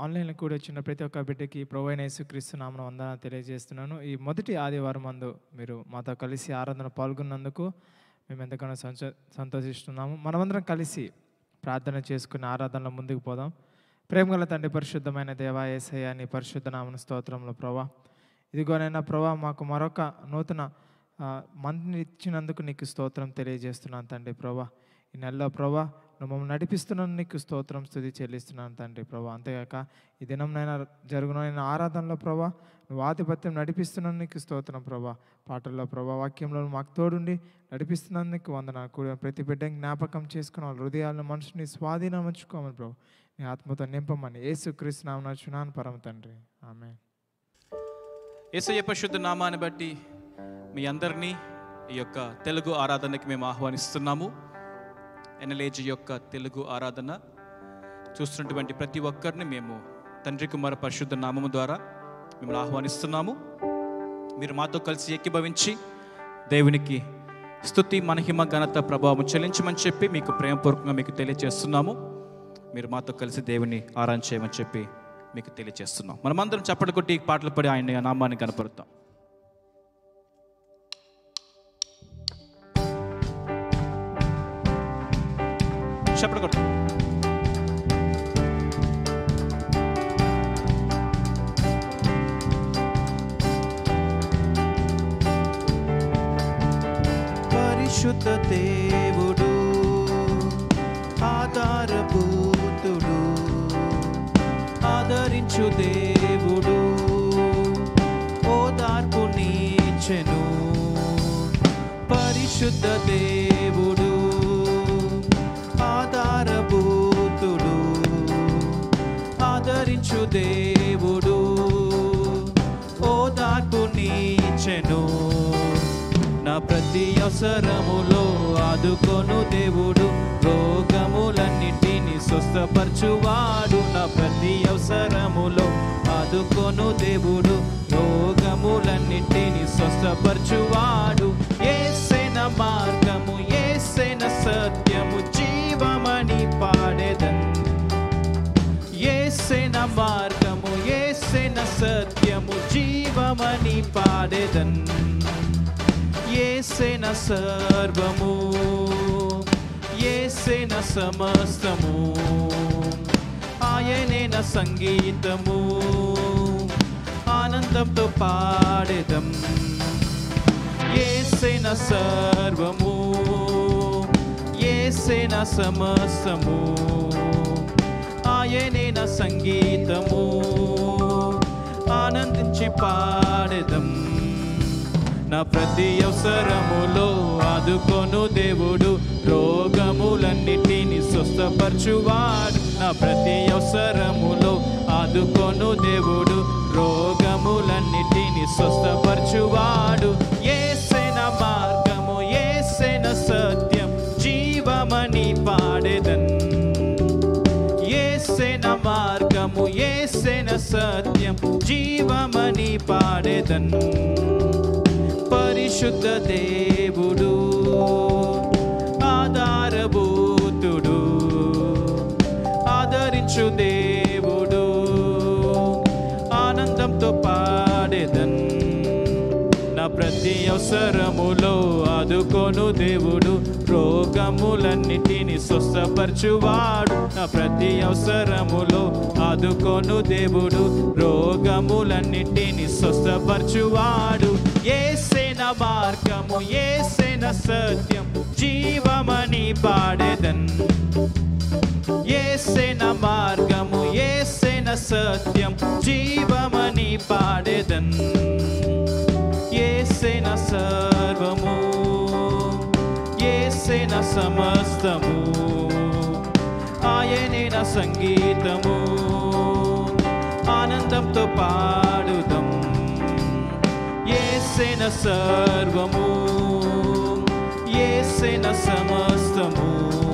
ఆన్లైన్లో కూడా వచ్చిన ప్రతి ఒక్క బిడ్డకి ప్రభు అయిన యేసుక్రీస్తు నామన వందన తెలియజేస్తున్నాను ఈ మొదటి ఆదివారం మందు మీరు మాతో కలిసి ఆరాధన పాల్గొన్నందుకు మేము ఎంతగానో సంచ సంతోషిస్తున్నాము మనమందరం కలిసి ప్రార్థన చేసుకుని ఆరాధనలో ముందుకు పోదాం ప్రేమగల తండ్రి పరిశుద్ధమైన దేవా ఏసయ్య నీ పరిశుద్ధ నామన స్తోత్రంలో ప్రభా ఇదిగోనైనా ప్రభా మాకు మరొక నూతన ఆ, మందిని ఇచ్చినందుకు నీకు స్తోత్రం తెలియజేస్తున్నాను తండ్రి ప్రభా ఈ నెలలో ప్రభా నువ్వు మమ్మల్ని నడిపిస్తున్నాను నీకు స్తోత్రం స్థుతి చెల్లిస్తున్నాను తండ్రి ప్రభా అంతేగాక ఈ దినంనైనా జరుగునైన ఆరాధనలో ప్రభా నువ్వు ఆధిపత్యం నడిపిస్తున్నాను నీకు స్తోత్రం ప్రభా పాటల్లో ప్రభా వాక్యంలో మాకు తోడుండి నడిపిస్తున్నాను నీకు వందన కూడా ప్రతి బిడ్డని జ్ఞాపకం చేసుకుని వాళ్ళ హృదయాలను మనుషుని స్వాధీనం ఉంచుకోమని ప్రభు నీ ఆత్మతో నింపమని యేసు క్రీస్తు నామన పరమ తండ్రి ఆమె యేసయ్య పరిశుద్ధ నామాన్ని బట్టి మీ అందరినీ ఈ యొక్క తెలుగు ఆరాధనకి మేము ఆహ్వానిస్తున్నాము ఎన్ఎల్ఏజీ యొక్క తెలుగు ఆరాధన చూస్తున్నటువంటి ప్రతి ఒక్కరిని మేము తండ్రి కుమార పరిశుద్ధ నామము ద్వారా మిమ్మల్ని ఆహ్వానిస్తున్నాము మీరు మాతో కలిసి ఏకీభవించి దేవునికి స్తుతి మనహిమ ఘనత ప్రభావం చెల్లించమని చెప్పి మీకు ప్రేమపూర్వకంగా మీకు తెలియజేస్తున్నాము మీరు మాతో కలిసి దేవుని ఆరాధన చేయమని చెప్పి మీకు తెలియజేస్తున్నాం మనమందరం చప్పటి కొట్టి పాటలు పడి ఆయన నామాన్ని కనపరుద్దాం చప్పటి కొట్టు పరిశుద్ధ దేవుడు ఆధారభూతుడు ఆదరించు దేవుడు ఓదార్పు నీచెను పరిశుద్ధ దేవుడు ఆధారభూతుడు ఆదరించు దేవుడు ఓదార్పు నీచెను నా ప్రతి అవసరములో ఆదుకొను దేవుడు రోగములన్నిటిని స్వస్థపరచువాడు నా ప్రతి అవసరములో ఆదుకొను దేవుడు రోగములన్నిటిని స్వస్థపరచువాడు ఏసెన మార్గము ఏసెన సత్యము జీవమని పాడేదన్ ఏసెన మార్గము ఏసెన సత్యము జీవమని పాడేదన్ ఏసెన సర్వము ఏసెన సమస్తము ఆయనేన సంగీతము ఆనందంతో పాడేదం ఏసెన సర్వము ఏసెన సమస్తము ఆయనేన సంగీతము ఆనందించి పాడేదం నా ప్రతి అవసరములో ఆదుకొను దేవుడు రోగములన్నిటిని స్వస్థపరచువాడు నా ప్రతి అవసరములో ఆదుకొను దేవుడు రోగములన్నిటిని స్వస్థపరచువాడు ఏసెన మార్గము ఏసెన సత్యం జీవమని పాడేదన్ ఏసెన మార్గము ఏసెన సత్యం జీవమని పాడేదన్ పరిశుద్ధ దేవుడు ఆధారభూతుడు ఆదరించు దేవుడు ఆనందంతో పాడేదన్ నా ప్రతి అవసరములో ఆదుకొను దేవుడు రోగములన్నిటిని స్వస్థపరచువాడు నా ప్రతి అవసరములో ఆదుకొను దేవుడు రోగములన్నిటిని స్వస్థపరచువాడు ఏసేన మార్గము ఏసేన సత్యం జీవమని పాడేదన్ ఏసేన మార్గము ఏసేన సత్యం జీవమని పాడేదన్ ఏసేన సర్వము ఏసేన సమస్తము ఆయనేన సంగీతము ఆనందంతో పాడుదం ఏసేన సర్వము ఏసేన సమస్తము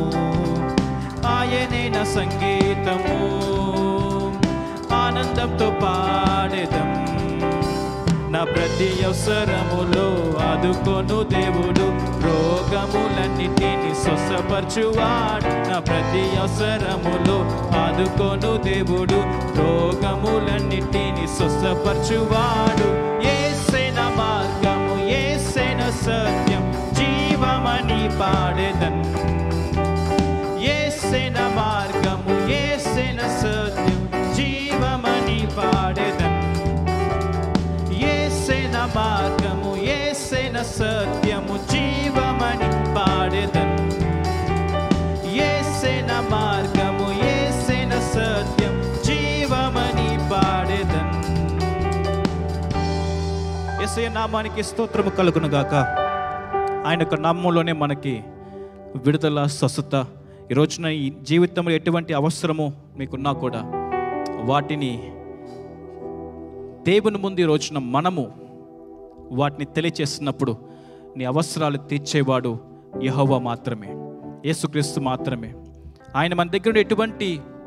ఆయనేన సంగీతము ఆనందంతో పాడేదం నా ప్రతి అవసరములో ఆదుకొను దేవుడు రోగ రోగములన్నిటిని స్వస్థపరచువాడు నా ప్రతి అవసరములో ఆదుకోను దేవుడు రోగములన్నిటిని స్వస్థపరచువాడు ఏసైన మార్గము ఏసైన సత్యం జీవమని పాడేదన్ ఏసైన మార్గము ఏసైన సత్యం జీవమని పాడేదన్ ఏసైన మార్గము ఏసైన సత్యము జీవమని పాడేదన్ ఏసైన మార్గము ఏసైన సత్యం జీవమని పాడేదన్ యేసయ్య నామానికి స్తోత్రము కలుగును గాక ఆయన యొక్క నామంలోనే మనకి విడుదల స్వస్థత ఈ రోజున ఈ జీవితంలో ఎటువంటి అవసరము మీకున్నా కూడా వాటిని దేవుని ముందు ఈ రోజున మనము వాటిని తెలియచేస్తున్నప్పుడు నీ అవసరాలు తీర్చేవాడు యెహోవా మాత్రమే యేసుక్రీస్తు మాత్రమే ఆయన మన దగ్గర నుండి ఎటువంటి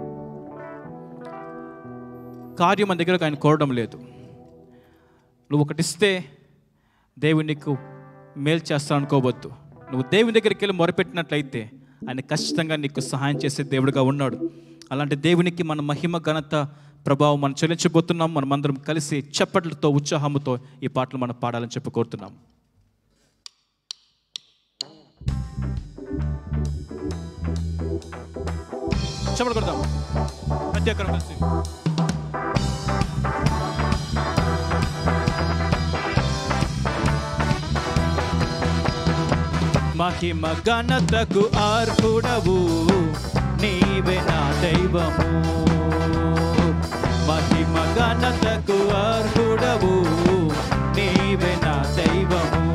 కార్యం మన దగ్గర ఆయన కోరడం లేదు నువ్వు ఒకటి ఇస్తే దేవుడు నీకు మేలు చేస్తాను అనుకోవద్దు నువ్వు దేవుని దగ్గరికి వెళ్ళి మొరపెట్టినట్లయితే ఆయన ఖచ్చితంగా నీకు సహాయం చేసే దేవుడిగా ఉన్నాడు అలాంటి దేవునికి మన మహిమ ఘనత ప్రభావం మనం చెల్లించబోతున్నాం మనమందరం కలిసి చప్పట్లతో ఉత్సాహంతో ఈ పాటలు మనం పాడాలని చెప్పి కోరుతున్నాం చెప్పలు కొడదాం ప్రతి ఒక్కరు కలిసి మహిమ ఘనతకు అర్హుడవు నీవే నా దైవము మహిమ ఘనతకు అర్హుడవు నీవే నా దైవము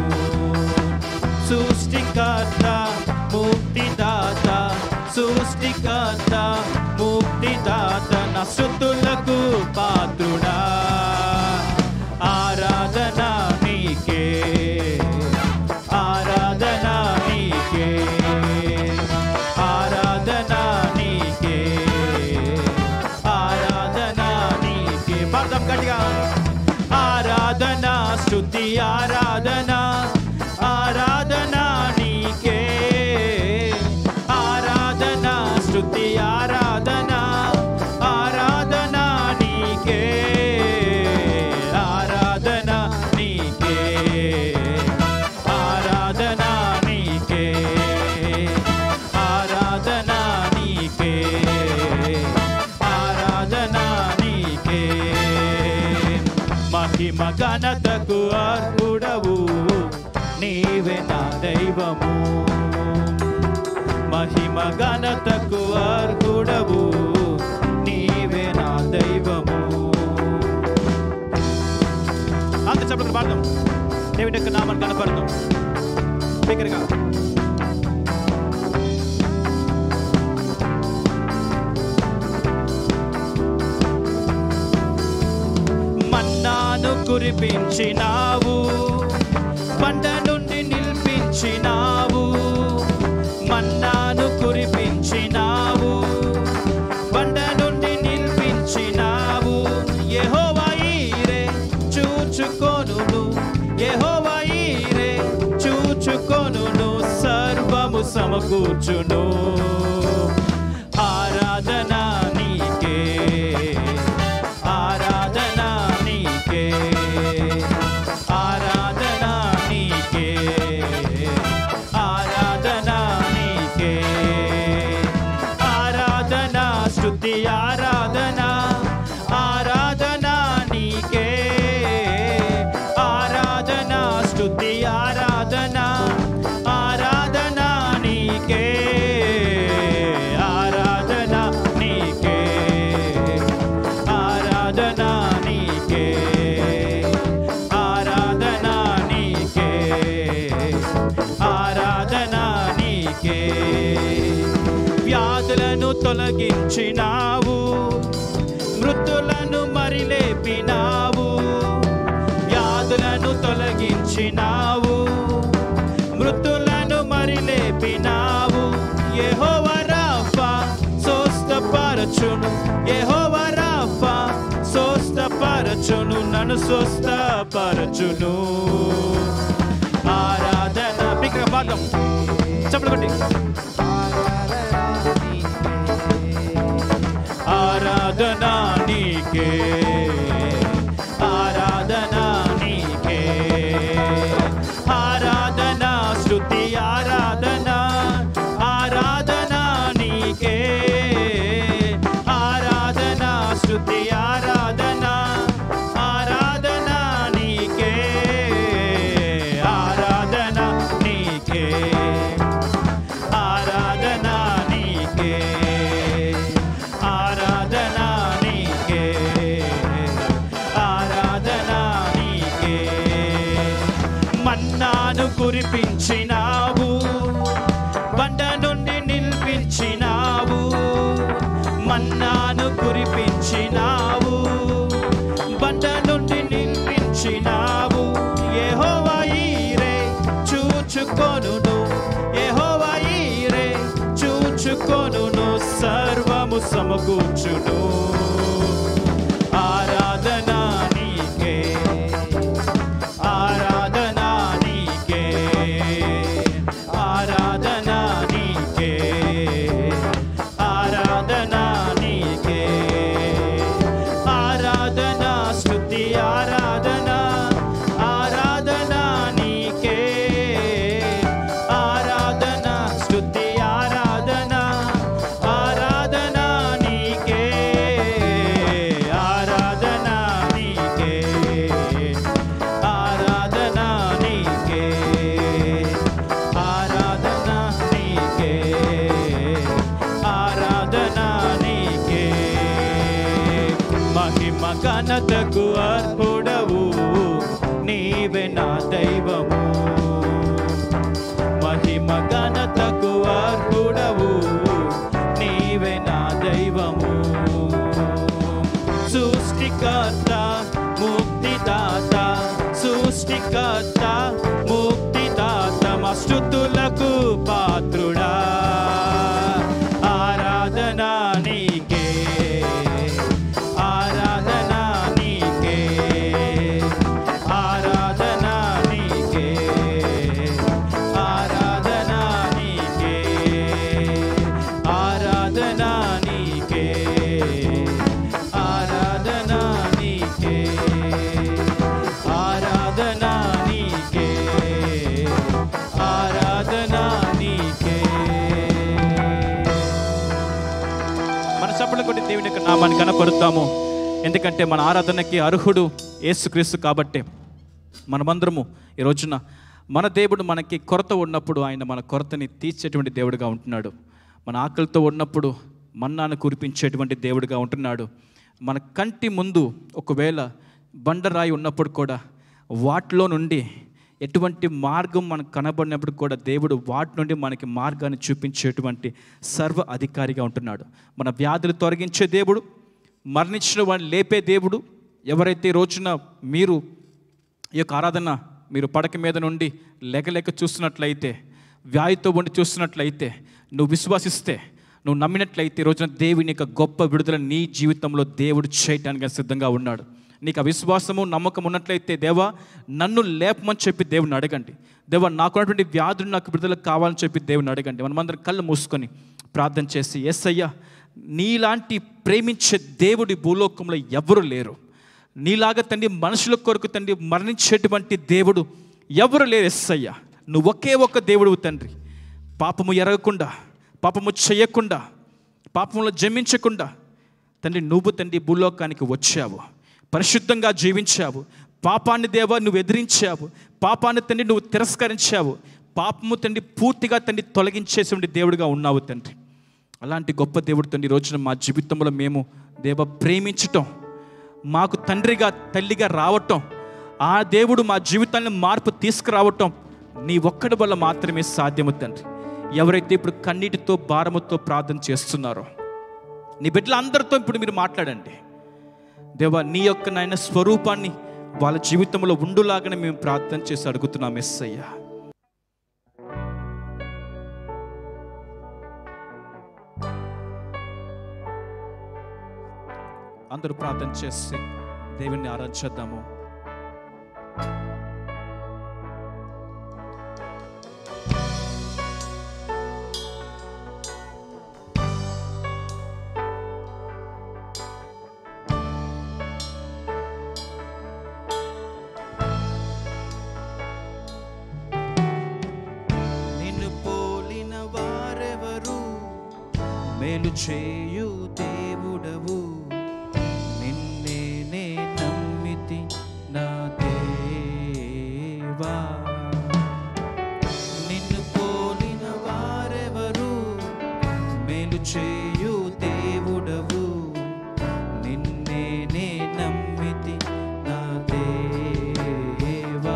సృష్టికర్త ముక్తిదాత సృష్టికర్త ముక్తిదాత నా శృతులకు పాత్రుడా ఆరాధన నీకే ఆరాధన నీకే ఆరాధన నీకే ఆరాధన నీకే పాడదాం గట్టిగా ఆరాధన స్తుతి ఆరాధన ఆరాధన నీకే ఆరాధన స్తుతి ఆరాధన ఆరాధన నీకే ఆరాధన నీకే ఆరాధన నీకే ఆరాధన నీకే ఆరాధన నీకే మహిమ ఘనతకు అర్హుడవు నీవే నా దైవము మహిమ ఘనతకు అర్హుడవు నీవే నా దైవము అంత చెప్పలు పాడదాం దేవుని యొక్క నామాన్ని కనపడదాం దగ్గరగా మన్నాను కురిపించినావు పంట నుండి నిల్పించినావు మన్నాను కురిపించినావు పంట నుండి నిల్పించినావు యెహోవాయీరే చూచుకొనును యెహోవాయీరే చూచుకొనును సర్వము సమకూర్చును ఆరాధన నీకే ఆరాధన నీకే ఆరాధన నీకే ఆరాధన నీకే ఆరాధన స్తుతి ఆరాధన ఆరాధన నీకే ఆరాధన స్తుతి ఆరాధన ఆరాధన నీకే ఆరాధన నీకే ఆరాధన నీకే ఆరాధన నీకే ఆరాధన నీకే వ్యాధులను తొలగించినావు మృతులను మరిలేపినావు వ్యాధులను తొలగించినావు మృతులను మరిలేపినావు యెహోవా రాఫా స్వస్థపరచును యెహోవా రాఫా స్వస్థపరచును నన్ను స్వస్థపరచును ఆరాధన ఇక్కడ పాడదాం చెప్పలు కొట్టి ఆరాధనా నీకే ఆరాధనా నీకే ఆరాధనా స్తుతి ఆరాధనా ఆరాధనా నీకే ఆరాధనా స్తుతి ఆరాధనా ఆరాధనా నీకే ఆరాధనా నీకే ఆరాధనా నీకే ఆరాధనా నీకే ఆరాధనా నీకే మన్నాను కురిపించినావు బండ నుండి నిల్పించినావు మన్నాను కురిపించినావు బండ నుండి నిల్పించినావు యెహోవా ఈరే చూచుకొనును యెహోవా ఈరే చూచుకొనును సర్వము సమకూర్చును ఆరాధన నీకే ఆరాధన నీకే ఆరాధన నీకే ఆరాధన నీకే ఆరాధన స్తుతి ఆరాధన ఆరాధన నీకే ఆరాధన స్తుతి ఆరాధన ఆరాధన నీకే ఆరాధన నీకే ఆరాధన నీకే ఆరాధన నీకే ఆరాధన నీకే మహిమ ఘనతకు అర్హుడవు నీవే నా దైవము మహిమ ఘనతకు అర్హుడవు నీవే నా దైవము సృష్టికర్త ముక్తిదాత సృష్టికర్త ముక్తిదాత మా స్తుతులకు పాత్రుడా ఆరాధన నీకే ఆరాధన నీకే ఆరాధన నీకే ఆరాధన నీకే ఆరాధన నీకే ఆరాధన నీకే ఆరాధన నీకే ఆరాధన నీకే మన చప్పట్లు కొట్టి దేవుని యొక్క నామాన్ని కనపరుద్దాము ఎందుకంటే మన ఆరాధనకి అర్హుడు యేసుక్రీస్తు కాబట్టి మనమందరము ఈ రోజున మన దేవుడు మనకి కొరత ఉన్నప్పుడు ఆయన మన కొరతని తీర్చేటువంటి దేవుడిగా ఉంటున్నాడు మన ఆకలితో ఉన్నప్పుడు మన్నాను కురిపించేటువంటి దేవుడిగా ఉంటున్నాడు మన కంటి ముందు ఒకవేళ బండరాయి ఉన్నప్పుడు కూడా వాటిలో నుండి ఎటువంటి మార్గం మనకు కనబడినప్పుడు కూడా దేవుడు వాటి నుండి మనకి మార్గాన్ని చూపించేటువంటి సర్వ అధికారిగా ఉంటున్నాడు మన వ్యాధులు తొలగించే దేవుడు మరణించిన వాడిని లేపే దేవుడు ఎవరైతే ఈ రోజున మీరు ఈ యొక్క ఆరాధన మీరు పడక మీద నుండి లేకలేక చూస్తున్నట్లయితే వ్యాధితో ఉండి చూస్తున్నట్లయితే నువ్వు విశ్వసిస్తే నువ్వు నమ్మినట్లయితే ఈ రోజున దేవుని యొక్క గొప్ప విడుదల నీ జీవితంలో దేవుడు చేయటానికి సిద్ధంగా ఉన్నాడు నీకు ఆ విశ్వాసము నమ్మకం ఉన్నట్లయితే దేవా నన్ను లేపమని చెప్పి దేవుని అడగండి దేవా నాకున్నటువంటి వ్యాధులు నాకు విడుదల కావాలని చెప్పి దేవుని అడగండి మనమందరం కళ్ళు మూసుకొని ప్రార్థన చేసి ఎస్ అయ్యా నీలాంటి ప్రేమించే దేవుడి భూలోకంలో ఎవరు లేరు నీలాగా తండ్రి మనుషుల కొరకు తండ్రి మరణించేటువంటి దేవుడు ఎవరు లేరు ఎస్సయ్యా నువ్వు ఒకే ఒక్క దేవుడు తండ్రి పాపము ఎరగకుండా పాపము చేయకుండా పాపంలో జన్మించకుండా తండ్రి నువ్వు తండ్రి భూలోకానికి వచ్చావు పరిశుద్ధంగా జీవించావు పాపాన్ని దేవా నువ్వు ఎదిరించావు పాపాన్ని తండ్రి నువ్వు తిరస్కరించావు పాపము తండ్రి పూర్తిగా తండ్రి తొలగించేటువంటి దేవుడిగా ఉన్నావు తండ్రి అలాంటి గొప్ప దేవుడు తండ్రి ఈ రోజున మా జీవితంలో మేము దేవ ప్రేమించటం మాకు తండ్రిగా తల్లిగా రావటం ఆ దేవుడు మా జీవితాన్ని మార్పు తీసుకురావటం నీ ఒక్కడి వల్ల మాత్రమే సాధ్యము తండ్రి ఎవరైతే ఇప్పుడు కన్నీటితో భారముతో ప్రార్థన చేస్తున్నారో నీ బిడ్డలందరితో ఇప్పుడు మీరు మాట్లాడండి దేవా నీ యొక్క నాయన స్వరూపాన్ని వాళ్ళ జీవితంలో ఉండులాగానే మేము ప్రార్థన చేసి అడుగుతున్నాం ఎస్ అయ్యా అందరూ ప్రార్థన చేసి దేవుణ్ణి ఆరాధించేద్దాము మేలు చేయు దేవుడవు నిన్నే నే నమ్మితి నా దేవా నిన్ను పోలిన వారెవరు మేలు చేయు దేవుడవు నిన్నే నే నమ్మితి నా దేవా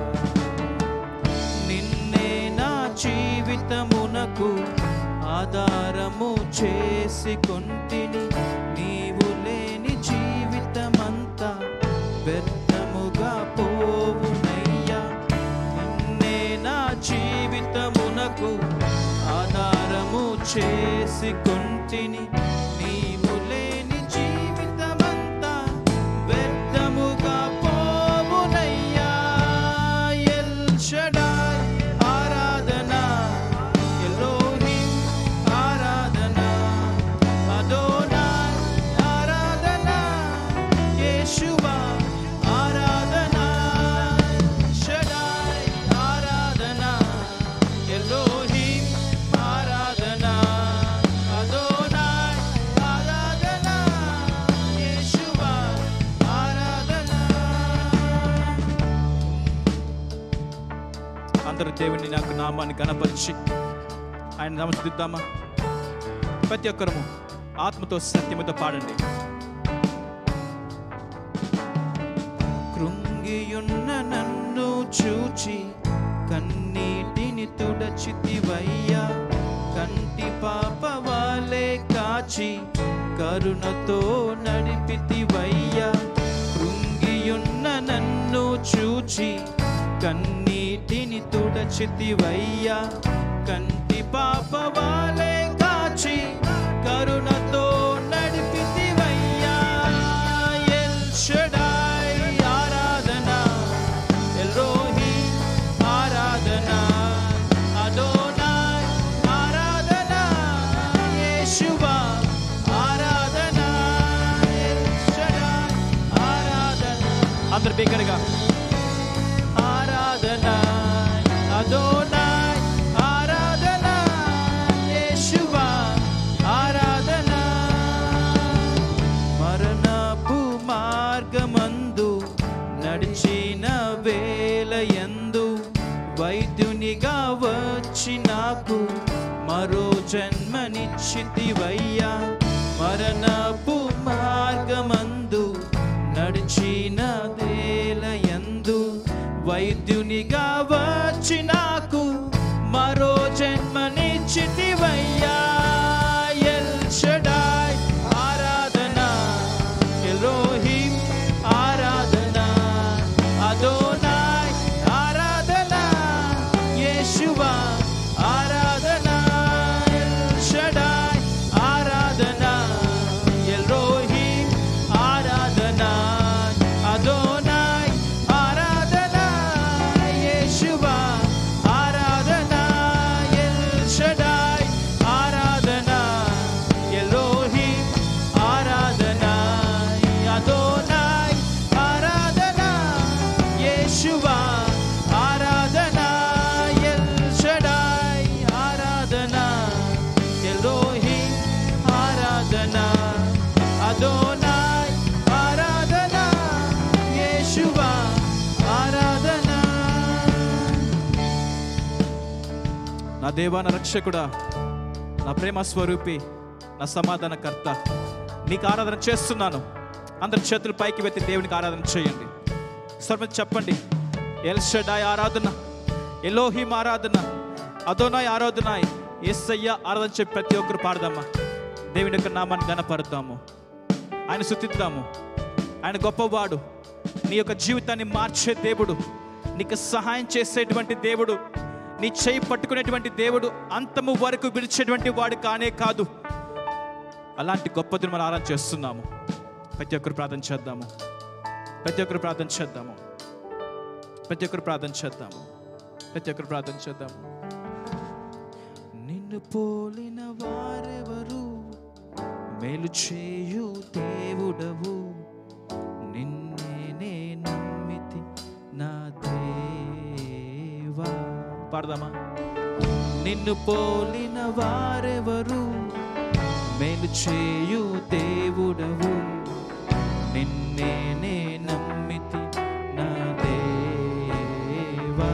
నిన్నే నా జీవితమునకు ఆధారము చేసి కొంటిని నీవు లేని జీవితమంతా వ్యర్థముగా పోవునయ్యా నిన్నే నా జీవితమునకు ఆధారము చేసి కొంటిని నీవు లేని జీవితమంతా వ్యర్థముగా పోవునయ్యా ఎల్ షడాయ్ ఆరాధన ఎలోహిం ఆరాధన అదోనాయ్ ఆరాధన యేషువా ఆరాధన షడాయ్ ఆరాధన ఎలోహిం ఆరాధన అదోనాయ్ ఆరాధన యేషువా ఆరాధన అందరూ దేవుని నాకు నామాన్ని కనపరిచి ఆయన నమస్కరిద్దామా ప్రతి ఒక్కరము ఆత్మతో సత్యముతో పాడండి కృంగియున్న నన్ను చూచి కన్నీటిని తుడచితివయ్యా కంటి పాప వాలే కాచి కరుణతో నడిపితివయ్యా కృంగియున్న నన్ను చూచి కన్నీటిని తుడచితివయ్యా కంటి పాప వాలే కాచి కరుణతో నడిపితివయ్యా ఎల్ షడాయ్ ఆరాధన ఎల్రోహి ఆరాధన అదోనాయ్ ఆరాధన యేషువా ఆరాధన ఎల్ షడాయ్ ఆరాధన అందరు బిగ్గరగా ఆరాధన అదోనాయ్ ఆరాధన యేషువా ఆరాధన మరణపు మార్గమందు నడిచిన వేలయందు వైద్యునిగా వచ్చి నాకు మరో జన్మనిచ్చితివయ్యా మరణపు మార్గమందు నడిచిన వేలయందు వైద్యునిగా వచ్చి నాకు మరో జన్మనిచ్చితివయ్యా ఎల్ షడాయ్ ఆరాధన ఎలోహిం ఆరాధన అదోనాయ్ ఆరాధన యేషువా ఆరాధన ఎల్ షడాయ్ ఆరాధన ఎలోహిం ఆరాధన అదోనాయ్ ఆరాధన యేషువా ఆరాధన ఎల్ షడాయ్ ఆరాధన ఎలోహిం ఆరాధన అదోనాయ్ ఆరాధన యేషువా ఆరాధన ఎల్ షడాయ్ ఆరాధన ఎలోహిం ఆరాధన అదోనాయ్ ఆరాధన యేషువా ఆరాధన నా దేవా నా రక్షకుడా నా ప్రేమ స్వరూపి నా సమాధానకర్త నీకు ఆరాధన చేస్తున్నాను అందరి చేతులు పైకి వెత్తి దేవునికి ఆరాధన చేయండి స్వరం చెప్పండి ఎల్ షడాయ్ ఆరాధన ఎలోహిం ఆరాధన అదోనాయ్ ఆరాధనాయ్ ఎస్సయ్య ఆరాధన చెప్పి ప్రతి ఒక్కరు పాడదామా దేవుని యొక్క నామాన్ని గణపరుద్దాము ఆయన శుద్ధిద్దాము ఆయన గొప్పవాడు నీ యొక్క జీవితాన్ని మార్చే దేవుడు నీకు సహాయం చేసేటువంటి దేవుడు నీ చేయి పట్టుకునేటువంటి దేవుడు అంతము వరకు విడిచేటువంటి వాడు కానే కాదు అలాంటి గొప్పదిని మనం ఆరాధన చేస్తున్నాము ప్రతి ఒక్కరు ప్రార్థన చేద్దాము ప్రతి ఒక్కరు ప్రార్థన చేద్దాము ప్రతి ఒక్కరు ప్రార్థన చేద్దాము ప్రతి ఒక్కరు ప్రార్థన చేద్దాము నిన్ను పోలిన వారెవరు మేలు చేయు దేవుడవు నిన్నే నమ్మితి నా దేవా పాడదామా నిన్ను పోలిన వారెవరు మేలు చేయు దేవుడవు నిన్నే నే నమ్మితి నా దేవా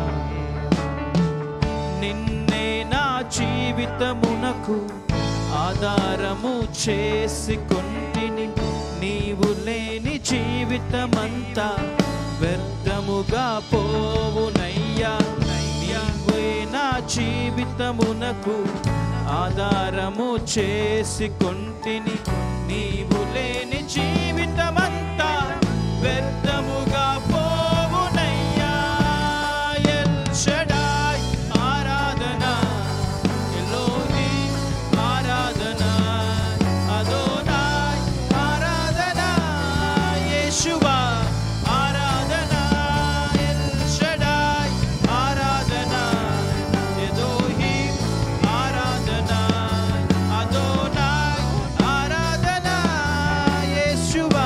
నిన్నే నా జీవితమునకు ఆధారము చేసి కొంటిని నీవు లేని జీవితమంతా వ్యర్థముగా పోవునయ్యా నీవే నా జీవితమునకు ఆధారము చేసి కొంటిని నీవు లేని జీవితమంతా వ్యర్థముగా పోవునయ్యా ఎల్ షడాయ్ ఆరాధన ఎలోహి ఆరాధన అదోనాయ్ ఆరాధన యేషువా ఆరాధన ఎల్ షడాయ్ ఆరాధన ఎలోహి ఆరాధన అదోనాయ్ ఆరాధన యేషువా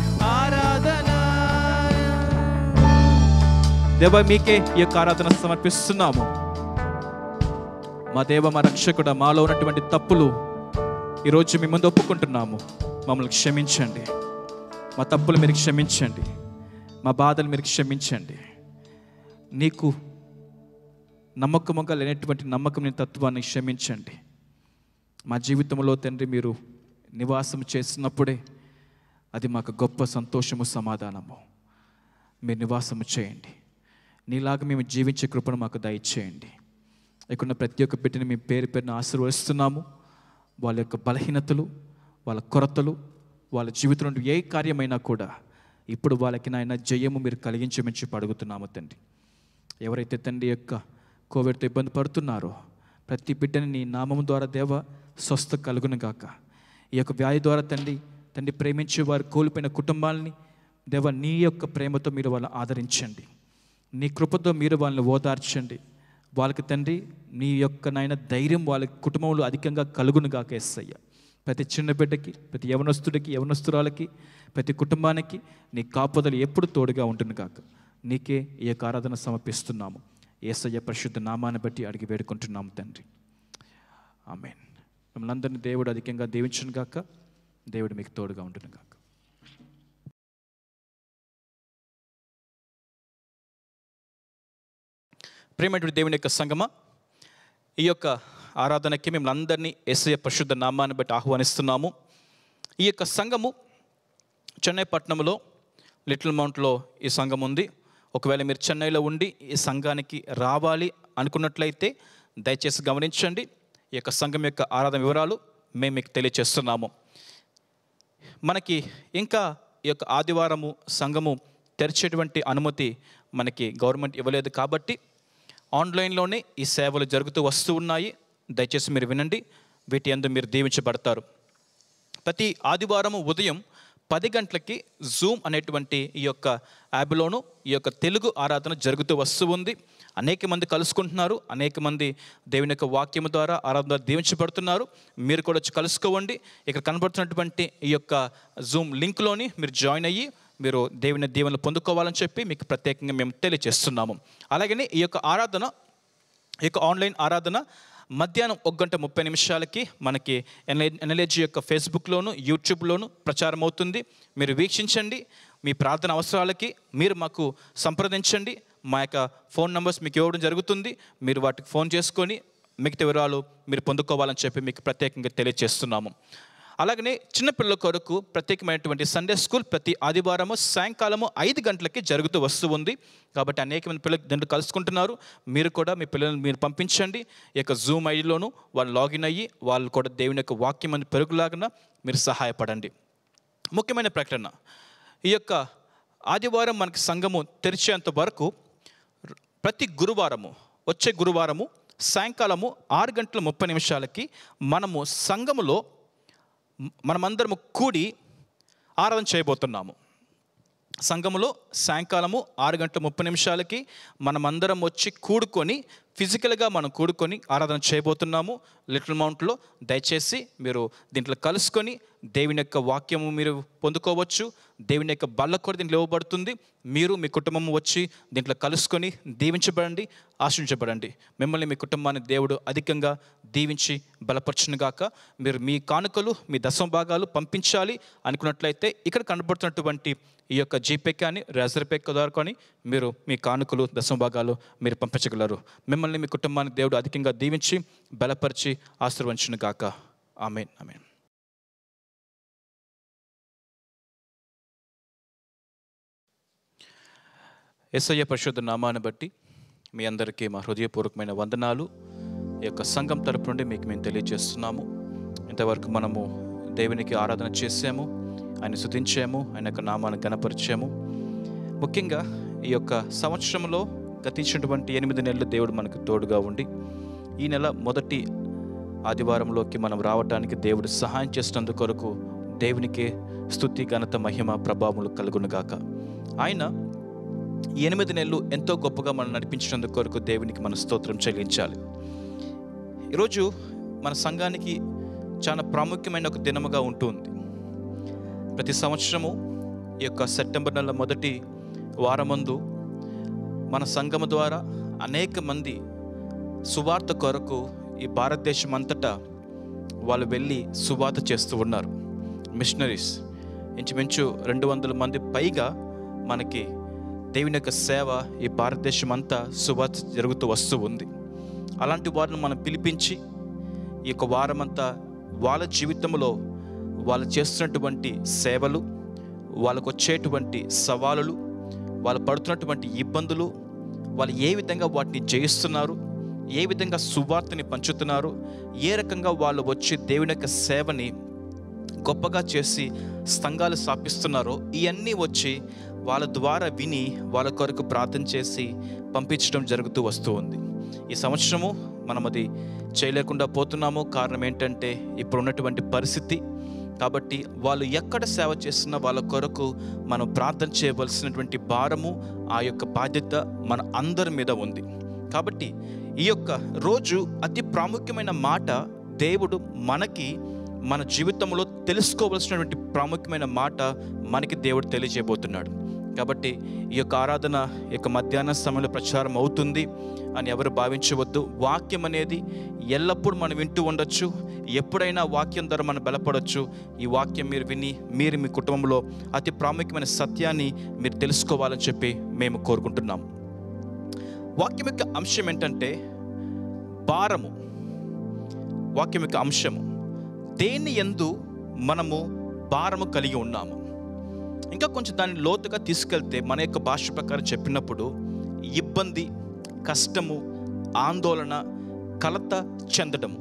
ఆరాధన దేవ మీకే ఈ యొక్క ఆరాధన సమర్పిస్తున్నాము మా దేవ మా రక్షకుడ మాలో ఉన్నటువంటి తప్పులు ఈరోజు మీ ముందు ఒప్పుకుంటున్నాము మమ్మల్ని క్షమించండి మా తప్పులు మీరు క్షమించండి మా బాధలు మీరు క్షమించండి నీకు నమ్మకముగా లేనటువంటి నమ్మకం లేని తత్వాన్ని క్షమించండి మా జీవితంలో తండ్రి మీరు నివాసం చేసినప్పుడే అది మాకు గొప్ప సంతోషము సమాధానము మీరు నివాసము చేయండి నీలాగా మేము జీవించే కృపను మాకు దయచేయండి ఇక్కడ ప్రతి ఒక్క బిడ్డని మీ పేరు పేరున ఆశీర్వదిస్తున్నాము వాళ్ళ యొక్క బలహీనతలు వాళ్ళ కొరతలు వాళ్ళ జీవితంలో ఏ కార్యమైనా కూడా ఇప్పుడు వాళ్ళకి నాయన జయము మీరు కలిగించమని చెప్పి అడుగుతున్నాము తండ్రి ఎవరైతే తండ్రి యొక్క కోవిడ్తో ఇబ్బంది పడుతున్నారో ప్రతి బిడ్డని నీ నామము ద్వారా దేవ స్వస్థ కలుగును గాక ఈ యొక్క వ్యాధి ద్వారా తండ్రి తండ్రి ప్రేమించే వారు కోల్పోయిన కుటుంబాలని దేవ నీ యొక్క ప్రేమతో మీరు వాళ్ళని ఆదరించండి నీ కృపతో మీరు వాళ్ళని ఓదార్చండి వాళ్ళకి తండ్రి నీ యొక్క నాయన ధైర్యం వాళ్ళ కుటుంబంలో అధికంగా కలుగును గాక ఎస్సయ్య ప్రతి చిన్న బిడ్డకి ప్రతి యవనస్తుడికి యవనస్తురాలకి ప్రతి కుటుంబానికి నీ కాపుదలు ఎప్పుడు తోడుగా ఉంటుంది కాక నీకే ఈ యొక్క ఆరాధన సమర్పిస్తున్నాము ఏసయ్య పరిశుద్ధ నామాన్ని బట్టి అడిగి వేడుకుంటున్నాము తండ్రి ఆమెన్ మిమ్మల్ని అందరినీ దేవుడు అధికంగా దీవించును గాక దేవుడు మీకు తోడుగా ఉంటును గాక ప్రేమటువంటి దేవుని యొక్క సంగమ ఈ యొక్క ఆరాధనకి మిమ్మల్ని అందరినీ ఎస్ఐ పరిశుద్ధ నామాన్ని బట్టి ఆహ్వానిస్తున్నాము ఈ యొక్క సంఘము చెన్నై పట్టణంలో లిటిల్ మౌంట్లో ఈ సంఘం ఉంది ఒకవేళ మీరు చెన్నైలో ఉండి ఈ సంఘానికి రావాలి అనుకున్నట్లయితే దయచేసి గమనించండి ఈ యొక్క సంఘం యొక్క ఆరాధన వివరాలు మేము మీకు తెలియచేస్తున్నాము మనకి ఇంకా ఈ యొక్క ఆదివారము సంఘము తెరిచేటువంటి అనుమతి మనకి గవర్నమెంట్ ఇవ్వలేదు కాబట్టి ఆన్లైన్లోనే ఈ సేవలు జరుగుతూ వస్తూ ఉన్నాయి దయచేసి మీరు వినండి వీటి అందు మీరు దీవించబడతారు ప్రతి ఆదివారం ఉదయం పది గంటలకి జూమ్ అనేటువంటి ఈ యొక్క యాప్లోను ఈ యొక్క తెలుగు ఆరాధన జరుగుతూ వస్తూ ఉంది అనేక మంది కలుసుకుంటున్నారు అనేక మంది దేవుని యొక్క వాక్యం ద్వారా ఆరాధన ద్వారా దీవించబడుతున్నారు మీరు కూడా వచ్చి కలుసుకోవండి ఇక్కడ కనబడుతున్నటువంటి ఈ యొక్క జూమ్ లింక్లోని మీరు జాయిన్ అయ్యి మీరు దేవుని దీవెనలు పొందుకోవాలని చెప్పి మీకు ప్రత్యేకంగా మేము తెలియజేస్తున్నాము అలాగనే ఈ యొక్క ఆరాధన ఈ యొక్క ఆన్లైన్ ఆరాధన మధ్యాహ్నం ఒక గంట ముప్పై నిమిషాలకి మనకి ఎన్ఎల్ఏజీ యొక్క ఫేస్బుక్లోను యూట్యూబ్లోను ప్రచారం అవుతుంది మీరు వీక్షించండి మీ ప్రార్థన అవసరాలకి మీరు మాకు సంప్రదించండి మా యొక్క ఫోన్ నెంబర్స్ మీకు ఇవ్వడం జరుగుతుంది మీరు వాటికి ఫోన్ చేసుకొని మిగతా వివరాలు మీరు పొందుకోవాలని చెప్పి మీకు ప్రత్యేకంగా తెలియజేస్తున్నాము అలాగనే చిన్నపిల్లల కొరకు ప్రత్యేకమైనటువంటి సండే స్కూల్ ప్రతి ఆదివారము సాయంకాలము ఐదు గంటలకి జరుగుతూ వస్తూ ఉంది కాబట్టి అనేక మంది పిల్లలు దీంట్లో కలుసుకుంటున్నారు మీరు కూడా మీ పిల్లల్ని మీరు పంపించండి ఈ యొక్క జూమ్ ఐడిలోను వాళ్ళు లాగిన్ అయ్యి వాళ్ళు కూడా దేవుని యొక్క వాక్యం అని పెరుగులాగా మీరు సహాయపడండి ముఖ్యమైన ప్రకటన ఈ యొక్క ఆదివారం మనకి సంఘము తెరిచేంత వరకు ప్రతి గురువారము వచ్చే గురువారము సాయంకాలము ఆరు గంటల ముప్పై నిమిషాలకి మనము సంఘములో మనమందరము కూడి ఆరాధన చేయబోతున్నాము సంఘములో సాయంకాలము ఆరు గంటల ముప్పై నిమిషాలకి మనమందరం వచ్చి కూడుకొని ఫిజికల్గా మనం కూడుకొని ఆరాధన చేయబోతున్నాము లిటిల్ మౌంట్లో దయచేసి మీరు దీంట్లో కలుసుకొని దేవుని యొక్క వాక్యము మీరు పొందుకోవచ్చు దేవుని యొక్క బల్ల కూడా దీంట్లో ఇవ్వబడుతుంది మీరు మీ కుటుంబం వచ్చి దీంట్లో కలుసుకొని దీవించబడండి ఆశించబడండి మిమ్మల్ని మీ కుటుంబాన్ని దేవుడు అధికంగా దీవించి బలపరచునుగాక మీరు మీ కానుకలు మీ దశమ భాగాలు పంపించాలి అనుకున్నట్లయితే ఇక్కడ కనబడుతున్నటువంటి ఈ యొక్క జీపే కానీ రేజర్ పే ద్వారా కానీ మీరు మీ కానుకలు దశమ భాగాలు మీరు పంపించగలరు మిమ్మల్ని మీ కుటుంబాన్ని దేవుడు అధికంగా దీవించి బలపరిచి ఆశీర్వదించును గాక ఆమెన్ ఆమెన్ ఎస్ఐ పరిశుద్ధ నామాన్ని బట్టి మీ అందరికీ మా హృదయపూర్వకమైన వందనాలు ఈ యొక్క సంఘం తరపు నుండి మీకు మేము తెలియజేస్తున్నాము ఇంతవరకు మనము దేవునికి ఆరాధన చేసాము ఆయన శుతించాము ఆయన యొక్క నామాన్ని గణపరిచాము ముఖ్యంగా ఈ యొక్క సంవత్సరంలో గతించినటువంటి ఎనిమిది నెలలు దేవుడు మనకు తోడుగా ఉండి ఈ నెల మొదటి ఆదివారంలోకి మనం రావడానికి దేవుడు సహాయం చేసినందుకు కొరకు దేవునికి స్తుతి ఘనత మహిమ ప్రభావములు కలుగునుగాక ఆయన ఈ ఎనిమిది నెలలు ఎంతో గొప్పగా మనం నడిపించినందుకు కొరకు దేవునికి మన స్తోత్రం చెల్లించాలి ఈరోజు మన సంఘానికి చాలా ప్రాముఖ్యమైన ఒక దినముగా ఉంటుంది ప్రతి సంవత్సరము ఈ యొక్క సెప్టెంబర్ నెల మొదటి వారమందు మన సంఘము ద్వారా అనేక మంది సువార్త కొరకు ఈ భారతదేశం అంతటా వాళ్ళు వెళ్ళి సువార్త చేస్తూ ఉన్నారు మిషనరీస్ ఇంచుమించు రెండు వందల మంది పైగా మనకి దేవుని యొక్క సేవ ఈ భారతదేశం అంతా సువార్త జరుగుతూ వస్తూ ఉంది అలాంటి వారిని మనం పిలిపించి ఈ యొక్క వారమంతా వాళ్ళ జీవితంలో వాళ్ళు చేస్తున్నటువంటి సేవలు వాళ్ళకు వచ్చేటువంటి సవాలులు వాళ్ళు పడుతున్నటువంటి ఇబ్బందులు వాళ్ళు ఏ విధంగా వాటిని జయిస్తున్నారు ఏ విధంగా సువార్తని పంచుతున్నారు ఏ రకంగా వాళ్ళు వచ్చి దేవుని యొక్క సేవని గొప్పగా చేసి స్తంగాలు స్థాపిస్తున్నారో ఇవన్నీ వచ్చి వాళ్ళ ద్వారా విని వాళ్ళ కొరకు ప్రార్థన చేసి పంపించడం జరుగుతూ వస్తూ ఉంది ఈ సంవత్సరము మనం అది చేయలేకుండా పోతున్నాము కారణం ఏంటంటే ఇప్పుడు ఉన్నటువంటి పరిస్థితి కాబట్టి వాళ్ళు ఎక్కడ సేవ చేస్తున్నా వాళ్ళ కొరకు మనం ప్రార్థన చేయవలసినటువంటి భారము ఆ యొక్క బాధ్యత మన అందరి మీద ఉంది కాబట్టి ఈ యొక్క రోజు అతి ప్రాముఖ్యమైన మాట దేవుడు మనకి మన జీవితంలో తెలుసుకోవలసినటువంటి ప్రాముఖ్యమైన మాట మనకి దేవుడు తెలియజేయబోతున్నాడు కాబట్టి ఈ యొక్క ఆరాధన ఈ యొక్క మధ్యాహ్న సమయంలో ప్రచారం అవుతుంది అని ఎవరు భావించవద్దు వాక్యం అనేది ఎల్లప్పుడూ మనం వింటూ ఉండొచ్చు ఎప్పుడైనా వాక్యం ద్వారా మనం బలపడవచ్చు ఈ వాక్యం మీరు విని మీరు మీ కుటుంబంలో అతి ప్రాముఖ్యమైన సత్యాన్ని మీరు తెలుసుకోవాలని చెప్పి మేము కోరుకుంటున్నాం వాక్యం యొక్క అంశం ఏంటంటే భారము వాక్యం యొక్క అంశము దేని ఎందు మనము భారము కలిగి ఉన్నాము ఇంకా కొంచెం దాన్ని లోతుగా తీసుకెళ్తే మన యొక్క భాష ప్రకారం చెప్పినప్పుడు ఇబ్బంది కష్టము ఆందోళన కలత చెందడము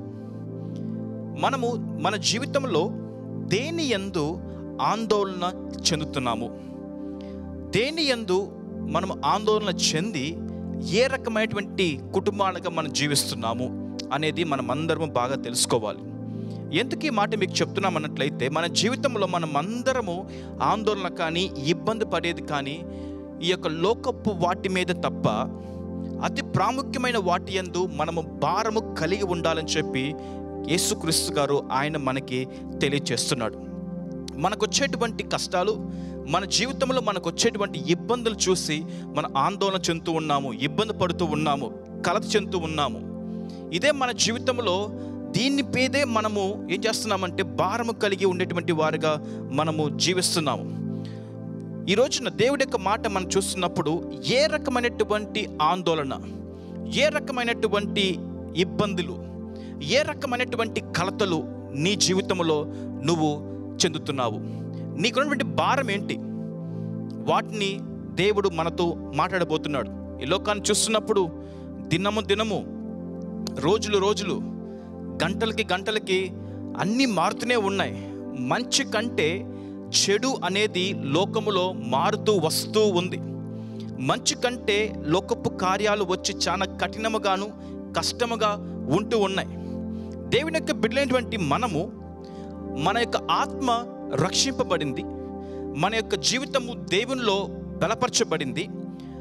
మనము మన జీవితంలో దేని ఎందు ఆందోళన చెందుతున్నాము దేని ఎందు మనము ఆందోళన చెంది ఏ రకమైనటువంటి కుటుంబాలుగా మనం జీవిస్తున్నాము అనేది మనం అందరము బాగా తెలుసుకోవాలి ఎందుకు ఈ మాట మీకు చెప్తున్నాం అన్నట్లయితే మన జీవితంలో మనం అందరము ఆందోళన కానీ ఇబ్బంది పడేది కానీ ఈ యొక్క లోకపు వాటి మీద తప్ప అతి ప్రాముఖ్యమైన వాటి యందు మనము భారము కలిగి ఉండాలని చెప్పి యేసుక్రీస్తు గారు ఆయన మనకి తెలియచేస్తున్నాడు మనకు వచ్చేటువంటి కష్టాలు మన జీవితంలో మనకు వచ్చేటువంటి ఇబ్బందులు చూసి మన ఆందోళన చెందుతూ ఉన్నాము ఇబ్బంది పడుతూ ఉన్నాము కలత చెందుతూ ఉన్నాము ఇదే మన జీవితంలో దీన్ని పేదే మనము ఏం చేస్తున్నామంటే భారము కలిగి ఉండేటువంటి వారుగా మనము జీవిస్తున్నాము ఈ రోజున దేవుడి యొక్క మాట మనం చూస్తున్నప్పుడు ఏ రకమైనటువంటి ఆందోళన ఏ రకమైనటువంటి ఇబ్బందులు ఏ రకమైనటువంటి కలతలు నీ జీవితంలో నువ్వు చెందుతున్నావు నీకున్నటువంటి భారం ఏంటి వాటిని దేవుడు మనతో మాట్లాడబోతున్నాడు ఈ లోకాన్ని చూస్తున్నప్పుడు దినము దినము రోజులు రోజులు గంటలకి గంటలకి అన్నీ మారుతూనే ఉన్నాయి మంచి కంటే చెడు అనేది లోకములో మారుతూ వస్తూ ఉంది మంచి కంటే లోకపు కార్యాలు వచ్చి చాలా కఠినముగాను కష్టముగా ఉంటూ ఉన్నాయి దేవుని యొక్క బిడ్డలైనటువంటి మనము మన యొక్క ఆత్మ రక్షింపబడింది మన యొక్క జీవితము దేవునిలో బలపరచబడింది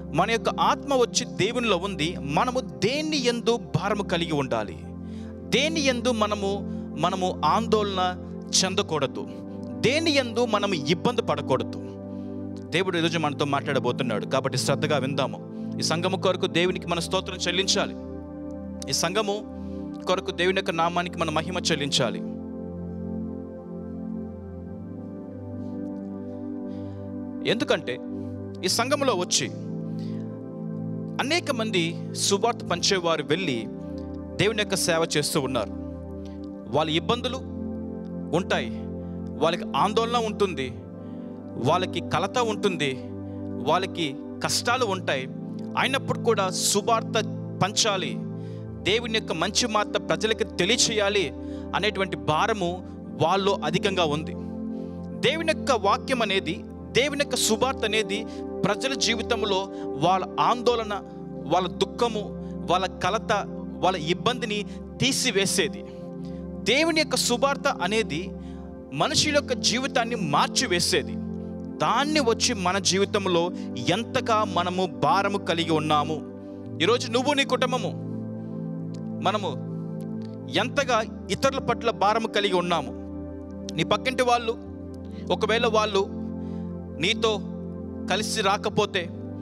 మన యొక్క ఆత్మ వచ్చి దేవునిలో ఉంది మనము దేన్ని ఎందు భారము కలిగి ఉండాలి దేని ఎందు మనము మనము ఆందోళన చెందకూడదు దేని ఎందు మనము ఇబ్బంది పడకూడదు దేవుడు ఈరోజు మనతో మాట్లాడబోతున్నాడు కాబట్టి శ్రద్ధగా విందాము ఈ సంఘము కొరకు దేవునికి మన స్తోత్రం చెల్లించాలి ఈ సంఘము కొరకు దేవుని యొక్క నామానికి మన మహిమ చెల్లించాలి ఎందుకంటే ఈ సంఘంలో వచ్చి అనేక మంది సువార్త పంచేవారు వెళ్ళి దేవుని యొక్క సేవ చేస్తూ ఉన్నారు వాళ్ళ ఇబ్బందులు ఉంటాయి వాళ్ళకి ఆందోళన ఉంటుంది వాళ్ళకి కలత ఉంటుంది వాళ్ళకి కష్టాలు ఉంటాయి అయినప్పుడు కూడా సువార్త పంచాలి దేవుని యొక్క మంచి మాట ప్రజలకు తెలియచేయాలి అనేటువంటి భారము వాళ్ళు అధికంగా ఉంది దేవుని యొక్క వాక్యం అనేది దేవుని యొక్క సువార్త అనేది ప్రజల జీవితంలో వాళ్ళ ఆందోళన వాళ్ళ దుఃఖము వాళ్ళ కలత వాళ్ళ ఇబ్బందిని తీసివేసేది దేవుని యొక్క సువార్త అనేది మనుషుల యొక్క జీవితాన్ని మార్చివేసేది దాన్ని వచ్చి మన జీవితంలో ఎంతగా మనము భారము కలిగి ఉన్నాము ఈరోజు నువ్వు నీ కుటుంబము మనము ఎంతగా ఇతరుల పట్ల భారము కలిగి ఉన్నాము నీ పక్కింటి వాళ్ళు ఒకవేళ వాళ్ళు నీతో కలిసి రాకపోతే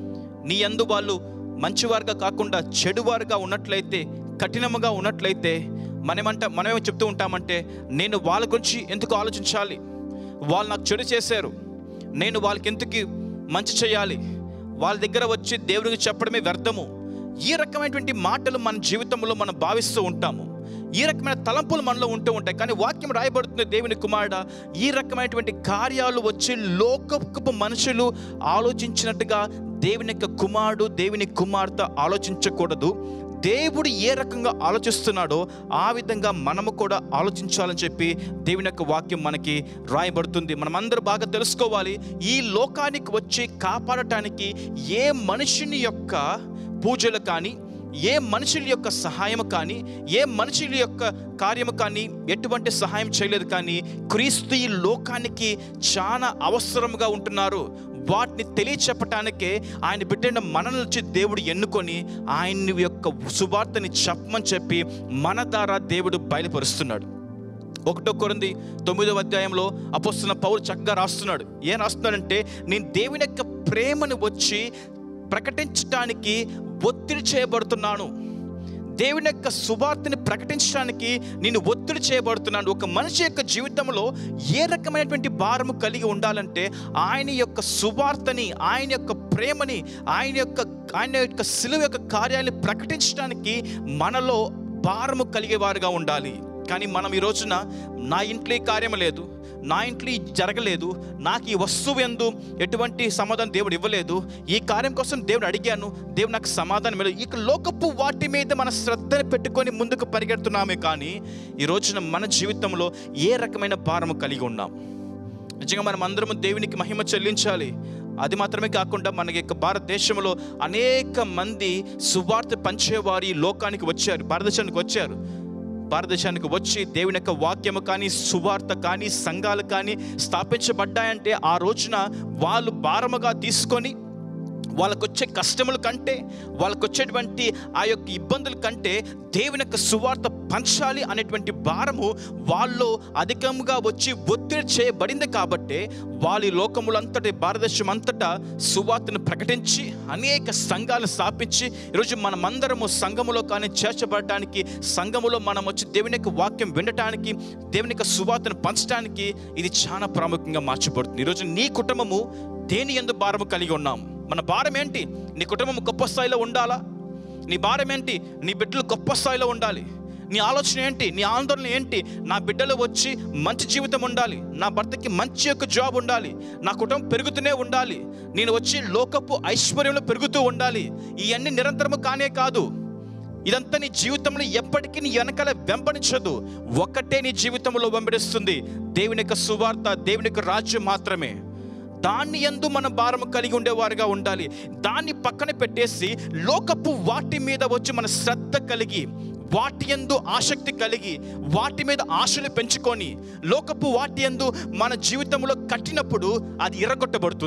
నీ అందు వాళ్ళు మంచివారుగా కాకుండా చెడువారుగా ఉన్నట్లయితే కఠినముగా ఉన్నట్లయితే మనమంట మనమేమో చెప్తూ ఉంటామంటే నేను వాళ్ళ గురించి ఎందుకు ఆలోచించాలి వాళ్ళు నాకు చెడు చేశారు నేను వాళ్ళకి ఎందుకు మంచి చేయాలి వాళ్ళ దగ్గర వచ్చి దేవునికి చెప్పడమే వ్యర్థము ఈ రకమైనటువంటి మాటలు మన జీవితంలో మనం భావిస్తూ ఉంటాము ఈ రకమైన తలంపులు మనలో ఉంటూ ఉంటాయి కానీ వాక్యం రాయబడుతుంది దేవుని కుమారుడ ఈ రకమైనటువంటి కార్యాలు వచ్చి లోకపు మనుషులు ఆలోచించినట్టుగా దేవుని యొక్క కుమారుడు దేవుని కుమార్తె ఆలోచించకూడదు దేవుడు ఏ రకంగా ఆలోచిస్తున్నాడో ఆ విధంగా మనము కూడా ఆలోచించాలని చెప్పి దేవుని యొక్క వాక్యం మనకి రాయబడుతుంది మనమందరూ బాగా తెలుసుకోవాలి ఈ లోకానికి వచ్చి కాపాడటానికి ఏ మనుషుని యొక్క పూజలు కానీ ఏ మనుషుల యొక్క సహాయం కానీ ఏ మనుషుల యొక్క కార్యము కానీ ఎటువంటి సహాయం చేయలేదు కానీ క్రీస్తు ఈ లోకానికి చాలా అవసరంగా ఉంటున్నారు వాటిని తెలియచెప్పటానికే ఆయన బిడ్డైన మనల్ని వచ్చి దేవుడు ఎన్నుకొని ఆయన యొక్క సువార్తని చెప్పమని చెప్పి మన ద్వారా దేవుడు బయలుపరుస్తున్నాడు ఒకటో కొరింది తొమ్మిదో అధ్యాయంలో అపోస్తున్న పౌరు చక్కగా రాస్తున్నాడు ఏం రాస్తున్నాడంటే నేను దేవుని యొక్క ప్రేమను వచ్చి ప్రకటించటానికి ఒత్తిడి చేయబడుతున్నాను దేవుని యొక్క సువార్తని ప్రకటించడానికి నేను ఒత్తిడి చేయబడుతున్నాను ఒక మనిషి యొక్క జీవితంలో ఏ రకమైనటువంటి భారము కలిగి ఉండాలంటే ఆయన యొక్క సువార్తని ఆయన యొక్క ప్రేమని ఆయన యొక్క ఆయన యొక్క సిలువ యొక్క కార్యాన్ని ప్రకటించడానికి మనలో భారము కలిగేవారుగా ఉండాలి కానీ మనం ఈ రోజున నా ఇంట్లో ఈ కార్యం లేదు నా ఇంట్లో ఇది జరగలేదు నాకు ఈ వస్తువు ఎందు ఎటువంటి సమాధానం దేవుడు ఇవ్వలేదు ఈ కార్యం కోసం దేవుడు అడిగాను దేవుడు నాకు సమాధానం ఇవ్వలేదు ఇక లోకపు వాటి మీద మన శ్రద్ధను పెట్టుకొని ముందుకు పరిగెడుతున్నామే కానీ ఈ రోజున మన జీవితంలో ఏ రకమైన భారము కలిగి ఉన్నాం నిజంగా మనం అందరము దేవునికి మహిమ చెల్లించాలి అది మాత్రమే కాకుండా మన యొక్క భారతదేశంలో అనేక మంది సువార్త పంచేవారు ఈ లోకానికి వచ్చారు భారతదేశానికి వచ్చారు భారతదేశానికి వచ్చి దేవుని యొక్క వాక్యము కానీ సువార్త కానీ సంఘాలు కానీ స్థాపించబడ్డాయంటే ఆ రోజున వాళ్ళు భారముగా తీసుకొని వాళ్ళకు వచ్చే కష్టముల కంటే వాళ్ళకు వచ్చేటువంటి ఆ యొక్క ఇబ్బందుల కంటే దేవుని యొక్క సువార్త పంచాలి అనేటువంటి భారము వాళ్ళు అధికంగా వచ్చి ఒత్తిడి చేయబడింది కాబట్టి వాళ్ళ ఈ లోకములంతటి భారతదేశం అంతటా సువార్తను ప్రకటించి అనేక సంఘాలను స్థాపించి ఈరోజు మనమందరము సంఘములో కానీ చేర్చబడటానికి సంఘములో మనం వచ్చి దేవుని యొక్క వాక్యం వినటానికి దేవుని యొక్క సువార్తను పంచడానికి ఇది చాలా ప్రాముఖ్యంగా మార్చబడుతుంది ఈరోజు నీ కుటుంబము దేని ఎందు భారము కలిగి ఉన్నాము మన భారం ఏంటి నీ కుటుంబం గొప్ప స్థాయిలో ఉండాలా నీ భారం ఏంటి నీ బిడ్డలు గొప్ప స్థాయిలో ఉండాలి నీ ఆలోచన ఏంటి నీ ఆందోళన ఏంటి నా బిడ్డలు వచ్చి మంచి జీవితం ఉండాలి నా భర్తకి మంచి యొక్క జాబ్ ఉండాలి నా కుటుంబం పెరుగుతూనే ఉండాలి నేను వచ్చి లోకపు ఐశ్వర్యంలో పెరుగుతూ ఉండాలి ఇవన్నీ నిరంతరము కానే కాదు ఇదంతా నీ జీవితంలో ఎప్పటికీ నీ వెనకాల వెంబడించదు ఒక్కటే నీ జీవితంలో వెంబడిస్తుంది దేవుని యొక్క సువార్త దేవుని యొక్క రాజ్యం మాత్రమే దాన్ని ఎందు మన భారము కలిగి ఉండేవారుగా ఉండాలి దాన్ని పక్కన పెట్టేసి లోకపు వాటి మీద వచ్చి మన శ్రద్ధ కలిగి వాటి ఎందు ఆసక్తి కలిగి వాటి మీద ఆశలు పెంచుకొని లోకపు వాటి ఎందు మన జీవితంలో కట్టినప్పుడు అది ఎర్రగొట్టబడుతుంది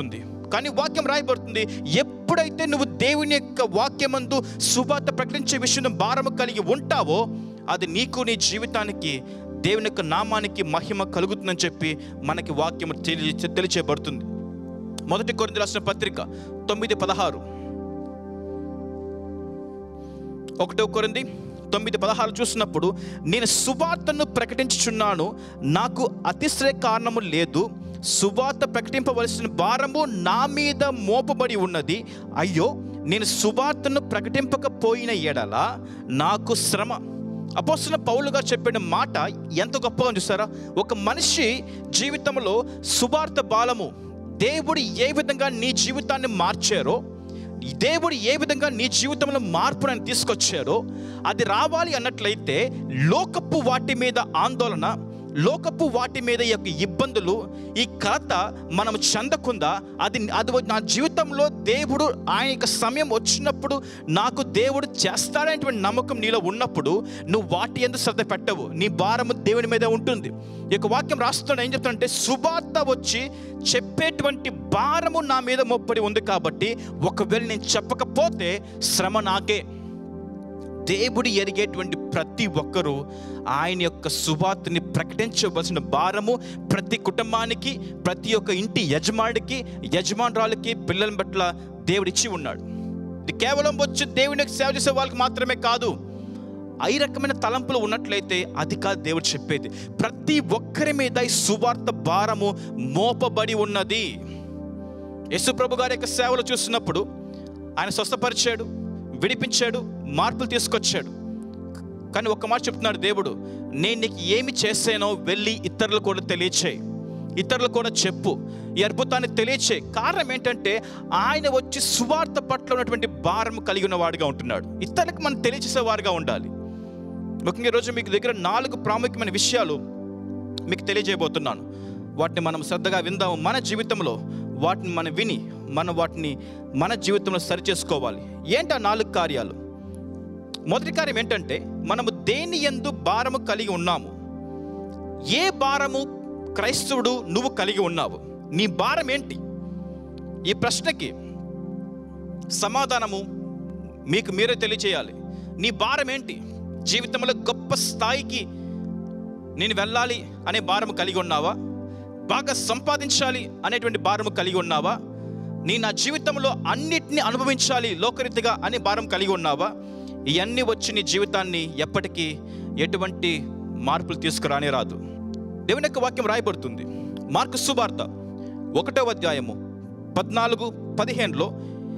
కానీ వాక్యం రాయబడుతుంది ఎప్పుడైతే నువ్వు దేవుని యొక్క వాక్యమందు సువార్త ప్రకటించే విషయం భారము కలిగి ఉంటావో అది నీకు నీ జీవితానికి దేవుని యొక్క నామానికి మహిమ కలుగుతుందని చెప్పి మనకి వాక్యం తెలియ తెలియచేయబడుతుంది మొదటి కొరింది రాసిన పత్రిక తొమ్మిది పదహారు ఒకటో కొరింది తొమ్మిది పదహారు చూసినప్పుడు నేను సువార్తను ప్రకటించుచున్నాను నాకు అతిశ్రయ కారణము లేదు సువార్త ప్రకటింపవలసిన భారము నా మీద మోపబడి ఉన్నది అయ్యో నేను సువార్తను ప్రకటింపకపోయిన ఎడల నాకు శ్రమ అపోస్తున్న పౌలుగా చెప్పిన మాట ఎంత గొప్పగా చూసారా ఒక మనిషి జీవితంలో సువార్త బాలము దేవుడు ఏ విధంగా నీ జీవితాన్ని మార్చారో దేవుడు ఏ విధంగా నీ జీవితంలో మార్పును తీసుకొచ్చారో అది రావాలి అన్నట్లయితే లోకపు వాటి మీద ఆందోళన లోకపు వాటి మీద ఈ యొక్క ఇబ్బందులు ఈ కలత మనం చెందకుండా అది అది నా జీవితంలో దేవుడు ఆయన యొక్క సమయం వచ్చినప్పుడు నాకు దేవుడు చేస్తాడనేటువంటి నమ్మకం నీలో ఉన్నప్పుడు నువ్వు వాటి ఎందుకు శ్రద్ధ పెట్టవు నీ భారము దేవుని మీద ఉంటుంది ఈ యొక్క వాక్యం రాస్తున్నాడు ఏం చెప్తాడంటే సువార్త వచ్చి చెప్పేటువంటి భారము నా మీద మొప్పడి ఉంది కాబట్టి ఒకవేళ నేను చెప్పకపోతే శ్రమ నాకే దేవుడు ఎరిగేటువంటి ప్రతి ఒక్కరూ ఆయన యొక్క సువార్తని ప్రకటించవలసిన భారము ప్రతి కుటుంబానికి ప్రతి ఒక్క ఇంటి యజమానికి యజమానురాలకి పిల్లల పట్ల దేవుడిచ్చి ఉన్నాడు ఇది కేవలం వచ్చి దేవునికి సేవ చేసే వాళ్ళకి మాత్రమే కాదు ఐ రకమైన తలంపులు ఉన్నట్లయితే అది కాదు దేవుడు చెప్పేది ప్రతి ఒక్కరి మీద ఈ సువార్త భారము మోపబడి ఉన్నది యేసుప్రభు గారి యొక్క సేవలు చూస్తున్నప్పుడు ఆయన స్వస్థపరిచాడు విడిపించాడు మార్పులు తీసుకొచ్చాడు కానీ ఒక్క మాట చెప్తున్నాడు దేవుడు నేను నీకు ఏమి చేసానో వెళ్ళి ఇతరులు కూడా తెలియచేయి ఇతరులు కూడా చెప్పు ఈ అద్భుతాన్ని తెలియచే కారణం ఏంటంటే ఆయన వచ్చి సువార్త పట్ల ఉన్నటువంటి భారం కలిగి ఉన్నవాడిగా ఉంటున్నాడు ఇతరులకు మనం తెలియచేసేవారుగా ఉండాలి ముఖ్యంగా ఈరోజు మీకు దగ్గర నాలుగు ప్రాముఖ్యమైన విషయాలు మీకు తెలియజేయబోతున్నాను వాటిని మనం శ్రద్ధగా విందాము మన జీవితంలో వాటిని మనం విని మనం వాటిని మన జీవితంలో సరి చేసుకోవాలి ఏంటి ఆ నాలుగు కార్యాలు మొదటి కార్యం ఏంటంటే మనము దేని ఎందు భారము కలిగి ఉన్నాము ఏ భారము క్రైస్తవుడు నువ్వు కలిగి ఉన్నావు నీ భారం ఏంటి ఈ ప్రశ్నకి సమాధానము మీకు మీరే తెలియచేయాలి నీ భారం ఏంటి జీవితంలో గొప్ప స్థాయికి నేను వెళ్ళాలి అనే భారము కలిగి ఉన్నావా బాగా సంపాదించాలి అనేటువంటి భారము కలిగి ఉన్నావా నీ నా జీవితంలో అన్నిటిని అనుభవించాలి లోకరీతిగా అనే భారం కలిగి ఉన్నావా ఇవన్నీ వచ్చి నీ జీవితాన్ని ఎప్పటికీ ఎటువంటి మార్పులు తీసుకురానే రాదు దేవుని యొక్క వాక్యం రాయబడుతుంది మార్కు సువార్త ఒకటో అధ్యాయము పద్నాలుగు పదిహేనులో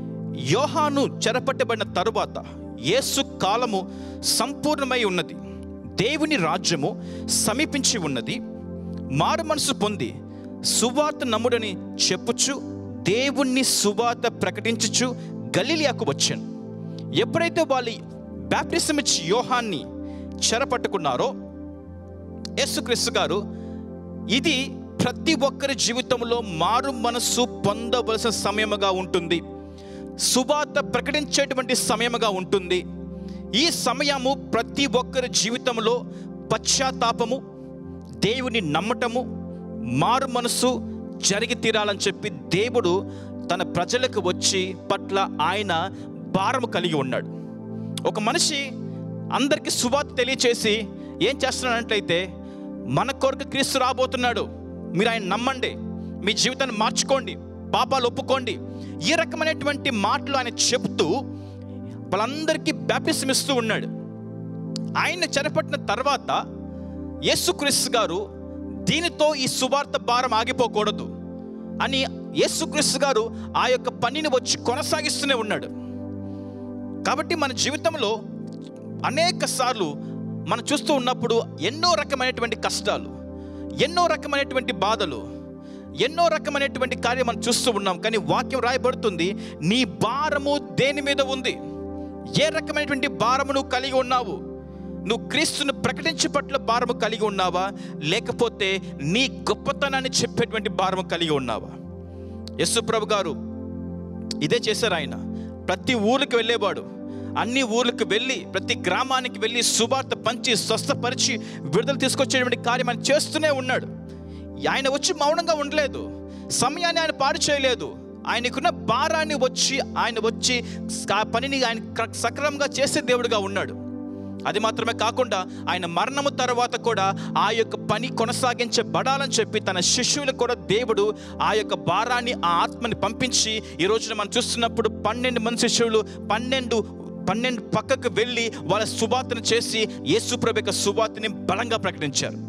యోహాను చెరపట్టబడిన తరువాత యేసు కాలము సంపూర్ణమై ఉన్నది దేవుని రాజ్యము సమీపించి ఉన్నది మారు మనసు పొంది సువార్త నమ్ముడని చెప్పుచు దేవుణ్ణి సువార్త ప్రకటించుచు గలీలియాకు వచ్చాను ఎప్పుడైతే వాళ్ళు బ్యాప్టిజం ఇచ్చి యోహాన్ని చెరపట్టుకున్నారో యేసుక్రీస్తు గారు ఇది ప్రతి ఒక్కరి జీవితంలో మారు మనస్సు పొందవలసిన సమయముగా ఉంటుంది సువార్త ప్రకటించేటువంటి సమయముగా ఉంటుంది ఈ సమయము ప్రతి ఒక్కరి జీవితంలో పశ్చాత్తాపము దేవుని నమ్మటము మారు మనసు జరిగి తీరాలని చెప్పి దేవుడు తన ప్రజలకు వచ్చి పట్ల ఆయన భారము కలిగి ఉన్నాడు ఒక మనిషి అందరికీ సువార్త తెలియచేసి ఏం చేస్తున్నాడంటైతే మన కొరకు క్రీస్తు రాబోతున్నాడు మీరు ఆయన నమ్మండి మీ జీవితాన్ని మార్చుకోండి పాపాలు ఒప్పుకోండి ఈ రకమైనటువంటి మాటలు ఆయన చెప్తూ వాళ్ళందరికీ బ్యాప్టిజం ఇస్తూ ఉన్నాడు ఆయన చెరపట్టిన తర్వాత యేసుక్రీస్తు గారు దీనితో ఈ సువార్త భారం ఆగిపోకూడదు అని యేసుక్రీస్తు గారు ఆ యొక్క పనిని వచ్చి కొనసాగిస్తూనే ఉన్నాడు కాబట్టి మన జీవితంలో అనేక సార్లు మనం చూస్తూ ఉన్నప్పుడు ఎన్నో రకమైనటువంటి కష్టాలు ఎన్నో రకమైనటువంటి బాధలు ఎన్నో రకమైనటువంటి కార్యం మనం చూస్తూ ఉన్నాం కానీ వాక్యం రాయబడుతుంది నీ భారము దేని మీద ఉంది ఏ రకమైనటువంటి భారము నువ్వు కలిగి ఉన్నావు నువ్వు క్రీస్తును ప్రకటించే పట్ల భారము కలిగి ఉన్నావా లేకపోతే నీ గొప్పతనాన్ని చెప్పేటువంటి భారము కలిగి ఉన్నావా యస్సు ప్రభు గారు ఇదే చేశారు ఆయన ప్రతి ఊరికి వెళ్ళేవాడు అన్ని ఊర్లకు వెళ్ళి ప్రతి గ్రామానికి వెళ్ళి సువార్త పంచి స్వస్థపరిచి విడుదల తీసుకొచ్చేటువంటి కార్యం ఆయన చేస్తూనే ఉన్నాడు ఆయన వచ్చి మౌనంగా ఉండలేదు సమయాన్ని ఆయన పాడు చేయలేదు ఆయనకున్న భారాన్ని వచ్చి ఆయన వచ్చి ఆ పనిని ఆయన క్ర- సక్రమంగా చేసే దేవుడిగా ఉన్నాడు అది మాత్రమే కాకుండా ఆయన మరణము తర్వాత కూడా ఆ యొక్క పని కొనసాగించబడాలని చెప్పి తన శిష్యులకు కూడా దేవుడు ఆ యొక్క భారాన్ని ఆ ఆత్మని పంపించి ఈ రోజున మనం చూస్తున్నప్పుడు పన్నెండు మంది శిష్యులు పన్నెండు పన్నెండు పక్కకు వెళ్ళి వాళ్ళ సువార్తను చేసి యేసుప్రభు యొక్క సువార్తని బలంగా ప్రకటించారు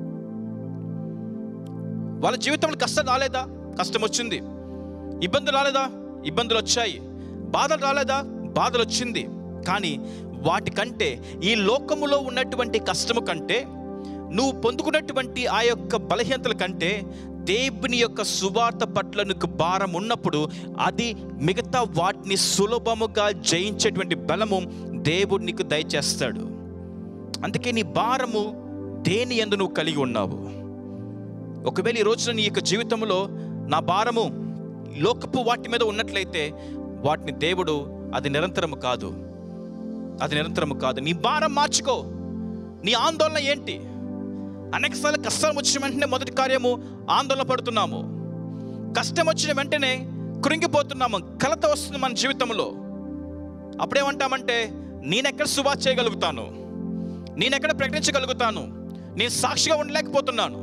వాళ్ళ జీవితంలో కష్టం రాలేదా కష్టం వచ్చింది ఇబ్బందులు రాలేదా ఇబ్బందులు వచ్చాయి బాధలు రాలేదా బాధలు వచ్చింది కానీ వాటికంటే ఈ లోకములో ఉన్నటువంటి కష్టము కంటే నువ్వు పొందుకున్నటువంటి ఆ యొక్క బలహీనతల కంటే దేవుని యొక్క సువార్త పట్ల నీకు భారం ఉన్నప్పుడు అది మిగతా వాటిని సులభముగా జయించేటువంటి బలము దేవుడు నీకు దయచేస్తాడు అందుకే నీ భారము దేని ఎందు నువ్వు కలిగి ఉన్నావు ఒకవేళ ఈ రోజున నీ యొక్క జీవితంలో నా భారము లోకపు వాటి మీద ఉన్నట్లయితే వాటిని దేవుడు అది నిరంతరము కాదు అది నిరంతరము కాదు నీ భారం మార్చుకో నీ ఆందోళన ఏంటి అనేకసార్లు కష్టం వచ్చిన వెంటనే మొదటి కార్యము ఆందోళన పడుతున్నాము కష్టం వచ్చిన వెంటనే కృంగిపోతున్నాము కలత వస్తుంది మన జీవితంలో అప్పుడేమంటామంటే నేనెక్కడ సుభా చేయగలుగుతాను నేనెక్కడ ప్రకటించగలుగుతాను నేను సాక్షిగా ఉండలేకపోతున్నాను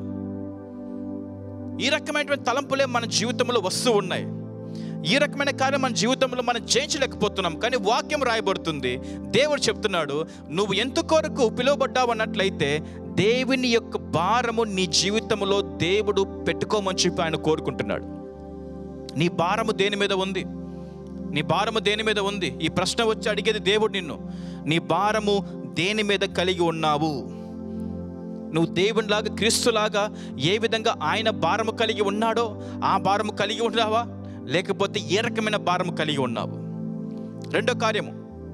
ఈ రకమైనటువంటి తలంపులే మన జీవితంలో వస్తూ ఉన్నాయి ఈ రకమైన కార్యం మన జీవితంలో మనం జయించలేకపోతున్నాం కానీ వాక్యం రాయబడుతుంది దేవుడు చెప్తున్నాడు నువ్వు ఎంత కొరకు పిలువబడ్డావు అన్నట్లయితే దేవుని యొక్క భారము నీ జీవితంలో దేవుడు పెట్టుకోమని చెప్పి ఆయన కోరుకుంటున్నాడు నీ భారము దేని మీద ఉంది నీ భారము దేని మీద ఉంది ఈ ప్రశ్న వచ్చి అడిగేది దేవుడు నిన్ను నీ భారము దేని మీద కలిగి ఉన్నావు నువ్వు దేవునిలాగా క్రీస్తులాగా ఏ విధంగా ఆయన భారము కలిగి ఉన్నాడో ఆ భారము కలిగి ఉన్నావా లేకపోతే ఏ రకమైన భారము కలిగి ఉన్నావు రెండో కార్యము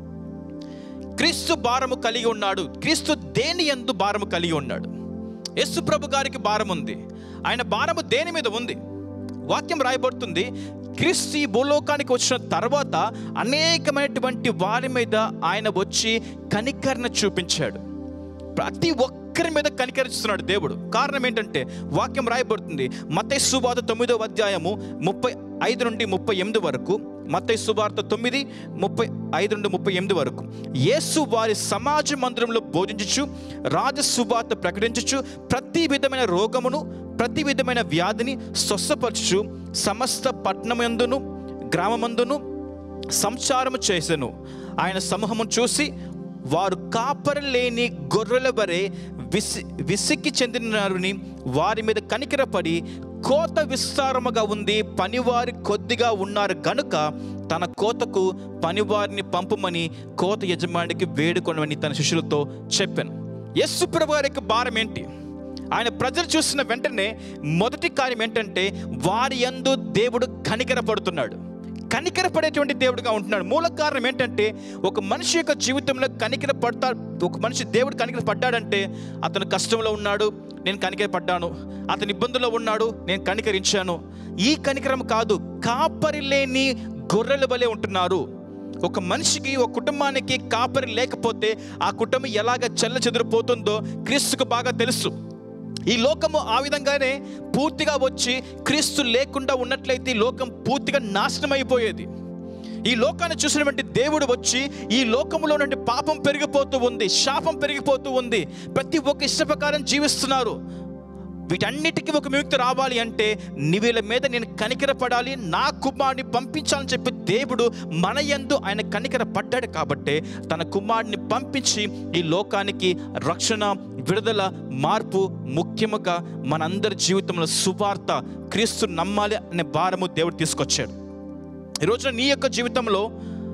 క్రీస్తు భారము కలిగి ఉన్నాడు క్రీస్తు దేని ఎందు భారము కలిగి ఉన్నాడు యేసు ప్రభు గారికి భారం ఉంది ఆయన భారము దేని మీద ఉంది వాక్యం రాయబడుతుంది క్రీస్తు ఈ భూలోకానికి వచ్చిన తర్వాత అనేకమైనటువంటి వారి మీద ఆయన వచ్చి కనికరణ చూపించాడు ప్రతి ఒక్కరి మీద కనికరిస్తున్నాడు దేవుడు కారణం ఏంటంటే వాక్యం రాయబడుతుంది మత్తయి సువార్త తొమ్మిదో అధ్యాయము ముప్పై ఐదు నుండి ముప్పై ఎనిమిది వరకు మత్తయి సువార్త తొమ్మిది ముప్పై ఐదు నుండి ముప్పై ఎనిమిది వరకు యేసు వారి సమాజ మందిరంలో బోధించుచు రాజ సువార్త ప్రకటించుచు ప్రతి విధమైన రోగమును ప్రతి విధమైన వ్యాధిని స్వస్థపరచుచు సమస్త పట్టణమందును గ్రామమందును సంచారము చేసెను ఆయన సమూహము చూసి వారు కాపరి లేని గొర్రెల వరే విసి విసిక్కి చెందినారని వారి మీద కనికరపడి కోత విస్తారముగా ఉంది పనివారి కొద్దిగా ఉన్నారు గనుక తన కోతకు పనివారిని పంపమని కోత యజమానికి వేడుకొనమని తన శిష్యులతో చెప్పాను యస్సు ప్రభు గారి యొక్క భారం ఏంటి ఆయన ప్రజలు చూసిన వెంటనే మొదటి కార్యం ఏంటంటే వారి యందు దేవుడు కనికరపడుతున్నాడు కనికరపడేటువంటి దేవుడుగా ఉంటున్నాడు మూల కారణం ఏంటంటే ఒక మనిషి యొక్క జీవితంలో కనికర పడతా ఒక మనిషి దేవుడు కనికర పడ్డాడంటే అతను కష్టంలో ఉన్నాడు నేను కనికర పడ్డాను అతని ఇబ్బందుల్లో ఉన్నాడు నేను కనికరించాను ఈ కనికరం కాదు కాపరి లేని గొర్రెల వలె ఉంటున్నారు ఒక మనిషికి ఒక కుటుంబానికి కాపరి లేకపోతే ఆ కుటుంబం ఎలాగ చెల్ల చెదిరిపోతుందో క్రీస్తుకు బాగా తెలుసు ఈ లోకము ఆ విధంగానే పూర్తిగా వచ్చి క్రీస్తు లేకుండా ఉన్నట్లయితే ఈ లోకం పూర్తిగా నాశనం అయిపోయేది ఈ లోకాన్ని చూసినటువంటి దేవుడు వచ్చి ఈ లోకములో నుండి పాపం పెరిగిపోతూ ఉంది శాపం పెరిగిపోతూ ఉంది ప్రతి ఒక్క ఇష్ట ప్రకారం జీవిస్తున్నారు వీటన్నిటికీ ఒక విముక్తి రావాలి అంటే నీ వీళ్ళ మీద నేను కనికర పడాలి నా కుమారుని పంపించాలని చెప్పి దేవుడు మన యందు ఆయన కనికర పడ్డాడు కాబట్టే తన కుమారుని పంపించి ఈ లోకానికి రక్షణ విడుదల మార్పు ముఖ్యముగా మనందరి జీవితంలో సువార్త క్రీస్తు నమ్మాలి అనే భారము దేవుడు తీసుకొచ్చాడు ఈ రోజున నీ యొక్క జీవితంలో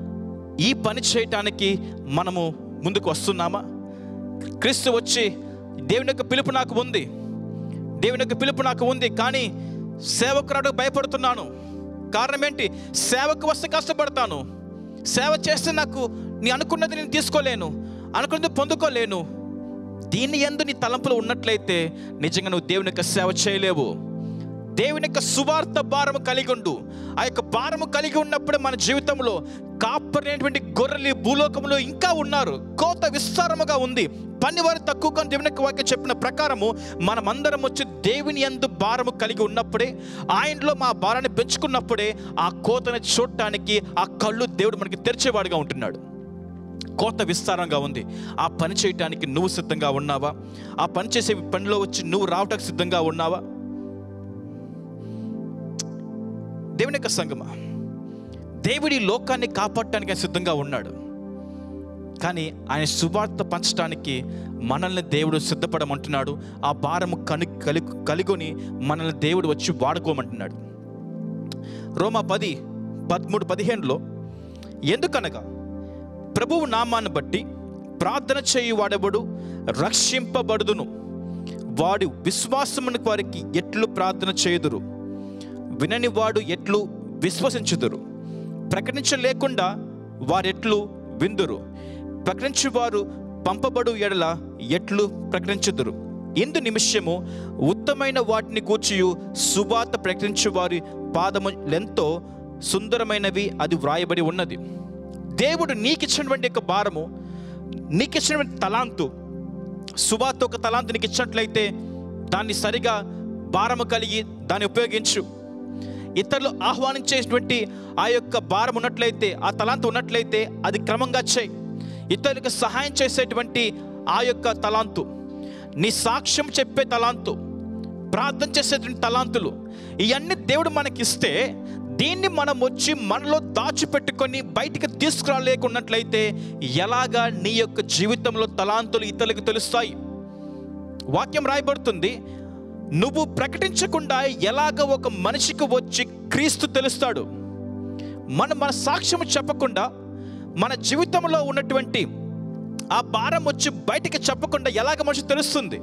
ఈ పని చేయటానికి మనము ముందుకు వస్తున్నామా క్రీస్తు వచ్చి దేవుని యొక్క పిలుపు నాకు ఉంది దేవుని యొక్క పిలుపు నాకు ఉంది కానీ సేవకురాడు భయపడుతున్నాను కారణం ఏంటి సేవకు వస్తే కష్టపడతాను సేవ చేస్తే నాకు నీ అనుకున్నది నేను తీసుకోలేను అనుకున్నది పొందుకోలేను దీని ఎందు నీ తలంపులు ఉన్నట్లయితే నిజంగా నువ్వు దేవుని యొక్క సేవ చేయలేవు దేవుని యొక్క సువార్త భారము కలిగి ఉండు ఆ యొక్క భారము కలిగి ఉన్నప్పుడు మన జీవితంలో కాపరైనటువంటి గొర్రెలు ఈ భూలోకంలో ఇంకా ఉన్నారు కోత విస్తారముగా ఉంది పని వారు తక్కువ కానీ దేవుని యొక్క వాక్యం చెప్పిన ప్రకారము మనమందరం వచ్చి దేవుని యందు భారము కలిగి ఉన్నప్పుడే ఆయనలో మా భారాన్ని పెంచుకున్నప్పుడే ఆ కోతని చూడటానికి ఆ కళ్ళు దేవుడు మనకి తెరిచేవాడుగా ఉంటున్నాడు కోత విస్తారంగా ఉంది ఆ పని చేయటానికి నువ్వు సిద్ధంగా ఉన్నావా ఆ పని చేసే పనిలో వచ్చి నువ్వు రావటానికి సిద్ధంగా ఉన్నావా దేవుని యొక్క సంగమా దేవుడి లోకాన్ని కాపాడటానికి ఆయన సిద్ధంగా ఉన్నాడు కానీ ఆయన సువార్త పంచడానికి మనల్ని దేవుడు సిద్ధపడమంటున్నాడు ఆ భారము కను కలి కలిగొని మనల్ని దేవుడు వచ్చి వాడుకోమంటున్నాడు రోమా పది పదమూడు పదిహేనులో ఎందుకనగా ప్రభువు నామాన్ని బట్టి ప్రార్థన చేయు వాడెవడు రక్షింపబడుదును వాడు విశ్వాసమునికి వారికి ఎట్లు ప్రార్థన చేయుదురు వినని వాడు ఎట్లు విశ్వసించుదురు ప్రకటించలేకుండా వారెట్లు విందురు ప్రకటించువారు పంపబడు ఎడల ఎట్లు ప్రకటించుదురు ఇందు నిమిషము ఉత్తమైన వాటిని కూర్చియు సువాత ప్రకటించు వారి పాదము ఎంతో సుందరమైనవి అది వ్రాయబడి ఉన్నది దేవుడు నీకిచ్చినటువంటి యొక్క భారము నీకిచ్చినటువంటి తలాంతు సువార్త ఒక తలాంతు నీకు ఇచ్చినట్లయితే దాన్ని సరిగా భారము కలిగి దాన్ని ఉపయోగించు ఇతరులు ఆహ్వానించేటువంటి ఆ యొక్క భారం ఉన్నట్లయితే ఆ తలాంతు ఉన్నట్లయితే అది క్రమంగా చేయి ఇతరులకు సహాయం చేసేటువంటి ఆ యొక్క తలాంతు నీ సాక్ష్యం చెప్పే తలాంతు ప్రార్థన చేసేటువంటి తలాంతులు ఇవన్నీ దేవుడు మనకిస్తే దీన్ని మనం వచ్చి మనలో దాచిపెట్టుకొని బయటికి తీసుకురాలేకున్నట్లయితే ఎలాగా నీ యొక్క జీవితంలో తలాంతులు ఇతరులకు తెలుస్తాయి వాక్యం రాయబడుతుంది నువ్వు ప్రకటించకుండా ఎలాగ ఒక మనిషికి వచ్చి క్రీస్తు తెలుస్తాడు మనం మన సాక్ష్యం చెప్పకుండా మన జీవితంలో ఉన్నటువంటి ఆ భారం వచ్చి బయటికి చెప్పకుండా ఎలాగ మనిషి తెలుస్తుంది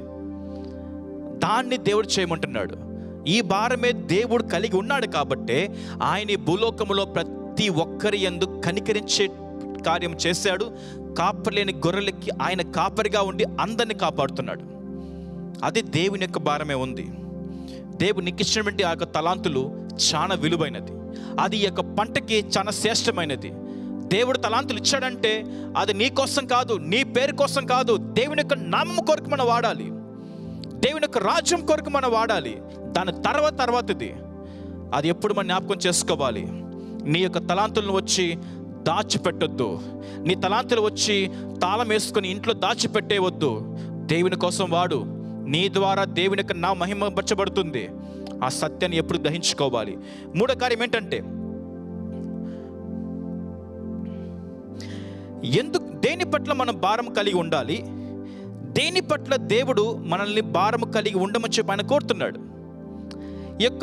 దాన్ని దేవుడు చేయమంటున్నాడు ఈ భారమే దేవుడు కలిగి ఉన్నాడు కాబట్టే ఆయన ఈ భూలోకములో ప్రతి ఒక్కరి ఎందు కనికరించే కార్యం చేశాడు కాపలేని గొర్రెలకి ఆయన కాపరిగా ఉండి అందరిని కాపాడుతున్నాడు అది దేవుని యొక్క భారమే ఉంది దేవుడు నీకు ఇచ్చినటువంటి ఆ యొక్క తలాంతులు చాలా విలువైనది అది ఈ యొక్క పంటకి చాలా శ్రేష్టమైనది దేవుడు తలాంతులు ఇచ్చాడంటే అది నీ కోసం కాదు నీ పేరు కోసం కాదు దేవుని యొక్క నామం కొరకు మనం వాడాలి దేవుని యొక్క రాజ్యం కొరకు మనం వాడాలి దాని తర్వాత తర్వాతది అది ఎప్పుడు మనం జ్ఞాపకం చేసుకోవాలి నీ యొక్క తలాంతులను వచ్చి దాచిపెట్టొద్దు నీ తలాంతులు వచ్చి తాళం వేసుకొని ఇంట్లో దాచిపెట్టేవద్దు దేవుని కోసం వాడు నీ ద్వారా దేవుని యొక్క నా మహిమపరచబడుతుంది ఆ సత్యాన్ని ఎప్పుడు గ్రహించుకోవాలి మూడో కార్యం ఏంటంటే ఎందుకు దేని పట్ల మనం భారం కలిగి ఉండాలి దేని పట్ల దేవుడు మనల్ని భారం కలిగి ఉండమని చెప్పి ఆయన కోరుతున్నాడు ఈ యొక్క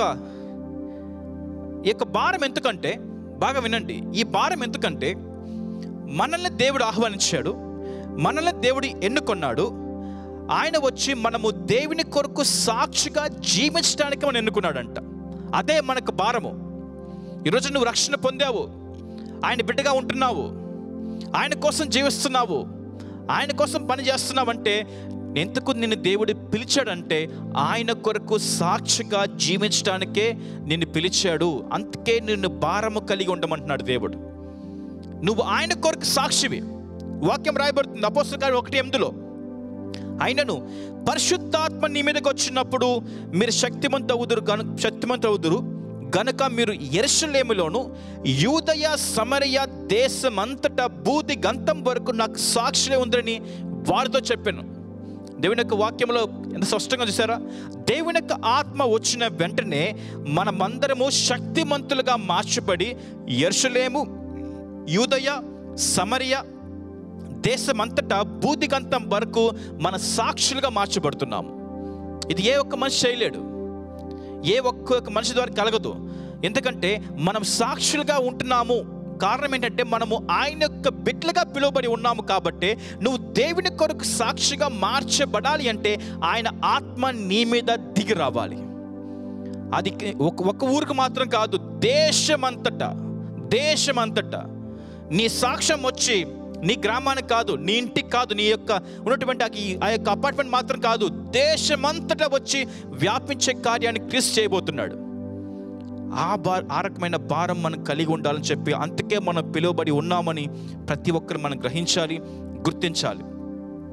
ఈ యొక్క భారం ఎందుకంటే బాగా వినండి ఈ భారం ఎందుకంటే మనల్ని దేవుడు ఆహ్వానించాడు మనల్ని దేవుడు ఎన్నుకొన్నాడు ఆయన వచ్చి మనము దేవుని కొరకు సాక్షిగా జీవించడానికి మనం ఎన్నుకున్నాడంట అదే మనకు భారము ఈరోజు నువ్వు రక్షణ పొందావు ఆయన బిడ్డగా ఉంటున్నావు ఆయన కోసం జీవిస్తున్నావు ఆయన కోసం పని చేస్తున్నావంటే ఎందుకు నిన్ను దేవుడు పిలిచాడంటే ఆయన కొరకు సాక్షిగా జీవించడానికే నిన్ను పిలిచాడు అందుకే నిన్ను భారము కలిగి ఉండమంటున్నాడు దేవుడు నువ్వు ఆయన కొరకు సాక్షివి వాక్యం రాయబడుతుంది అపోస్తల కార్యం ఒకటి ఎనిమిదిలో అయినను పరిశుద్ధాత్మ నీ మీదకి వచ్చినప్పుడు మీరు శక్తిమంత అవుదురు గను శక్తిమంత అవుదురు గనుక మీరు ఎరుషలేములోను యూదయ సమరయ దేశమంతటా బూది గంతం వరకు నాకు సాక్షులే ఉందని వారితో చెప్పాను దేవుని యొక్క వాక్యంలో ఎంత స్పష్టంగా చూసారా దేవుని యొక్క ఆత్మ వచ్చిన వెంటనే మనమందరము శక్తిమంతులుగా మార్చబడి ఎరుషలేము యూదయ సమరయ దేశమంతటా బూదిగంతం వరకు మన సాక్షులుగా మార్చబడుతున్నాము ఇది ఏ ఒక్క మనిషి చేయలేడు ఏ ఒక్క మనిషి ద్వారా కలగదు ఎందుకంటే మనం సాక్షులుగా ఉంటున్నాము కారణం ఏంటంటే మనము ఆయన యొక్క బిడ్డలుగా పిలువబడి ఉన్నాము కాబట్టి నువ్వు దేవుని కొరకు సాక్షిగా మార్చబడాలి అంటే ఆయన ఆత్మ నీ మీద దిగి రావాలి అది ఒక ఒక ఊరికి మాత్రం కాదు దేశమంతటా దేశమంతటా నీ సాక్ష్యం వచ్చి నీ గ్రామానికి కాదు నీ ఇంటికి కాదు నీ యొక్క ఉన్నటువంటి ఆ- ఈ- ఆ యొక్క అపార్ట్మెంట్ మాత్రం కాదు దేశమంతటా వచ్చి వ్యాపించే కార్యాన్ని క్రిస్ చేయబోతున్నాడు ఆ బా ఆ రకమైన భారం మనం కలిగి ఉండాలని చెప్పి అందుకే మనం పిలువబడి ఉన్నామని ప్రతి ఒక్కరు మనం గ్రహించాలి గుర్తించాలి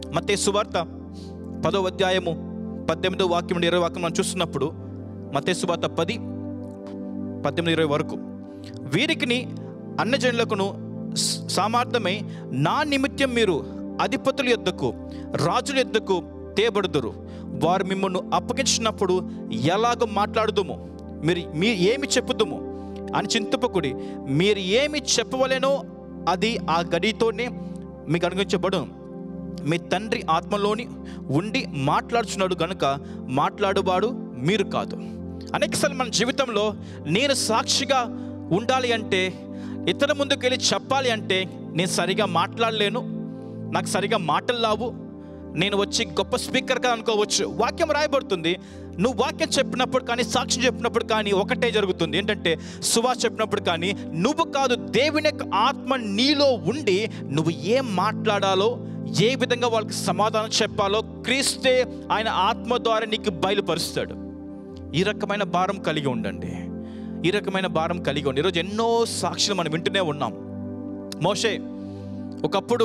మతే సువార్త పదో అధ్యాయము పద్దెనిమిదో వాక్యం నుండి ఇరవై వాక్యం మనం చూస్తున్నప్పుడు మతే సువార్త పది పద్దెనిమిది ఇరవై వరకు వీరికిని అన్నజనులకును స- సామర్థ్యమై నా నిమిత్తం మీరు అధిపతుల యొద్దకు రాజుల యొద్దకు తేబడుదురు వారు మిమ్మల్ని అప్పగించినప్పుడు ఎలాగో మాట్లాడుదుము మీరు మీ ఏమి చెప్పుదుము అని చింతపకుడి మీరు ఏమి చెప్పవలెనో అది ఆ గడితోనే మీకు అనుగించబడును మీ తండ్రి ఆత్మలోని ఉండి మాట్లాడుచున్నాడు గనుక మాట్లాడువాడు మీరు కాదు అనేకసార్లు మన జీవితంలో నేను సాక్షిగా ఉండాలి అంటే ఇతర ముందుకు వెళ్ళి చెప్పాలి అంటే నేను సరిగా మాట్లాడలేను నాకు సరిగా మాటలు రావు నేను వచ్చి గొప్ప స్పీకర్గా అనుకోవచ్చు వాక్యం రాయబడుతుంది నువ్వు వాక్యం చెప్పినప్పుడు కానీ సాక్ష్యం చెప్పినప్పుడు కానీ ఒకటే జరుగుతుంది ఏంటంటే సువాస్ చెప్పినప్పుడు కానీ నువ్వు కాదు దేవుని యొక్క ఆత్మ నీలో ఉండి నువ్వు ఏం మాట్లాడాలో ఏ విధంగా వాళ్ళకి సమాధానం చెప్పాలో క్రీస్తే ఆయన ఆత్మ ద్వారా నీకు బయలుపరుస్తాడు ఈ రకమైన భారం కలిగి ఉండండి ఈ రకమైన భారం కలిగి ఉండి ఈరోజు ఎన్నో సాక్షులు మనం వింటూనే ఉన్నాం మోషే ఒకప్పుడు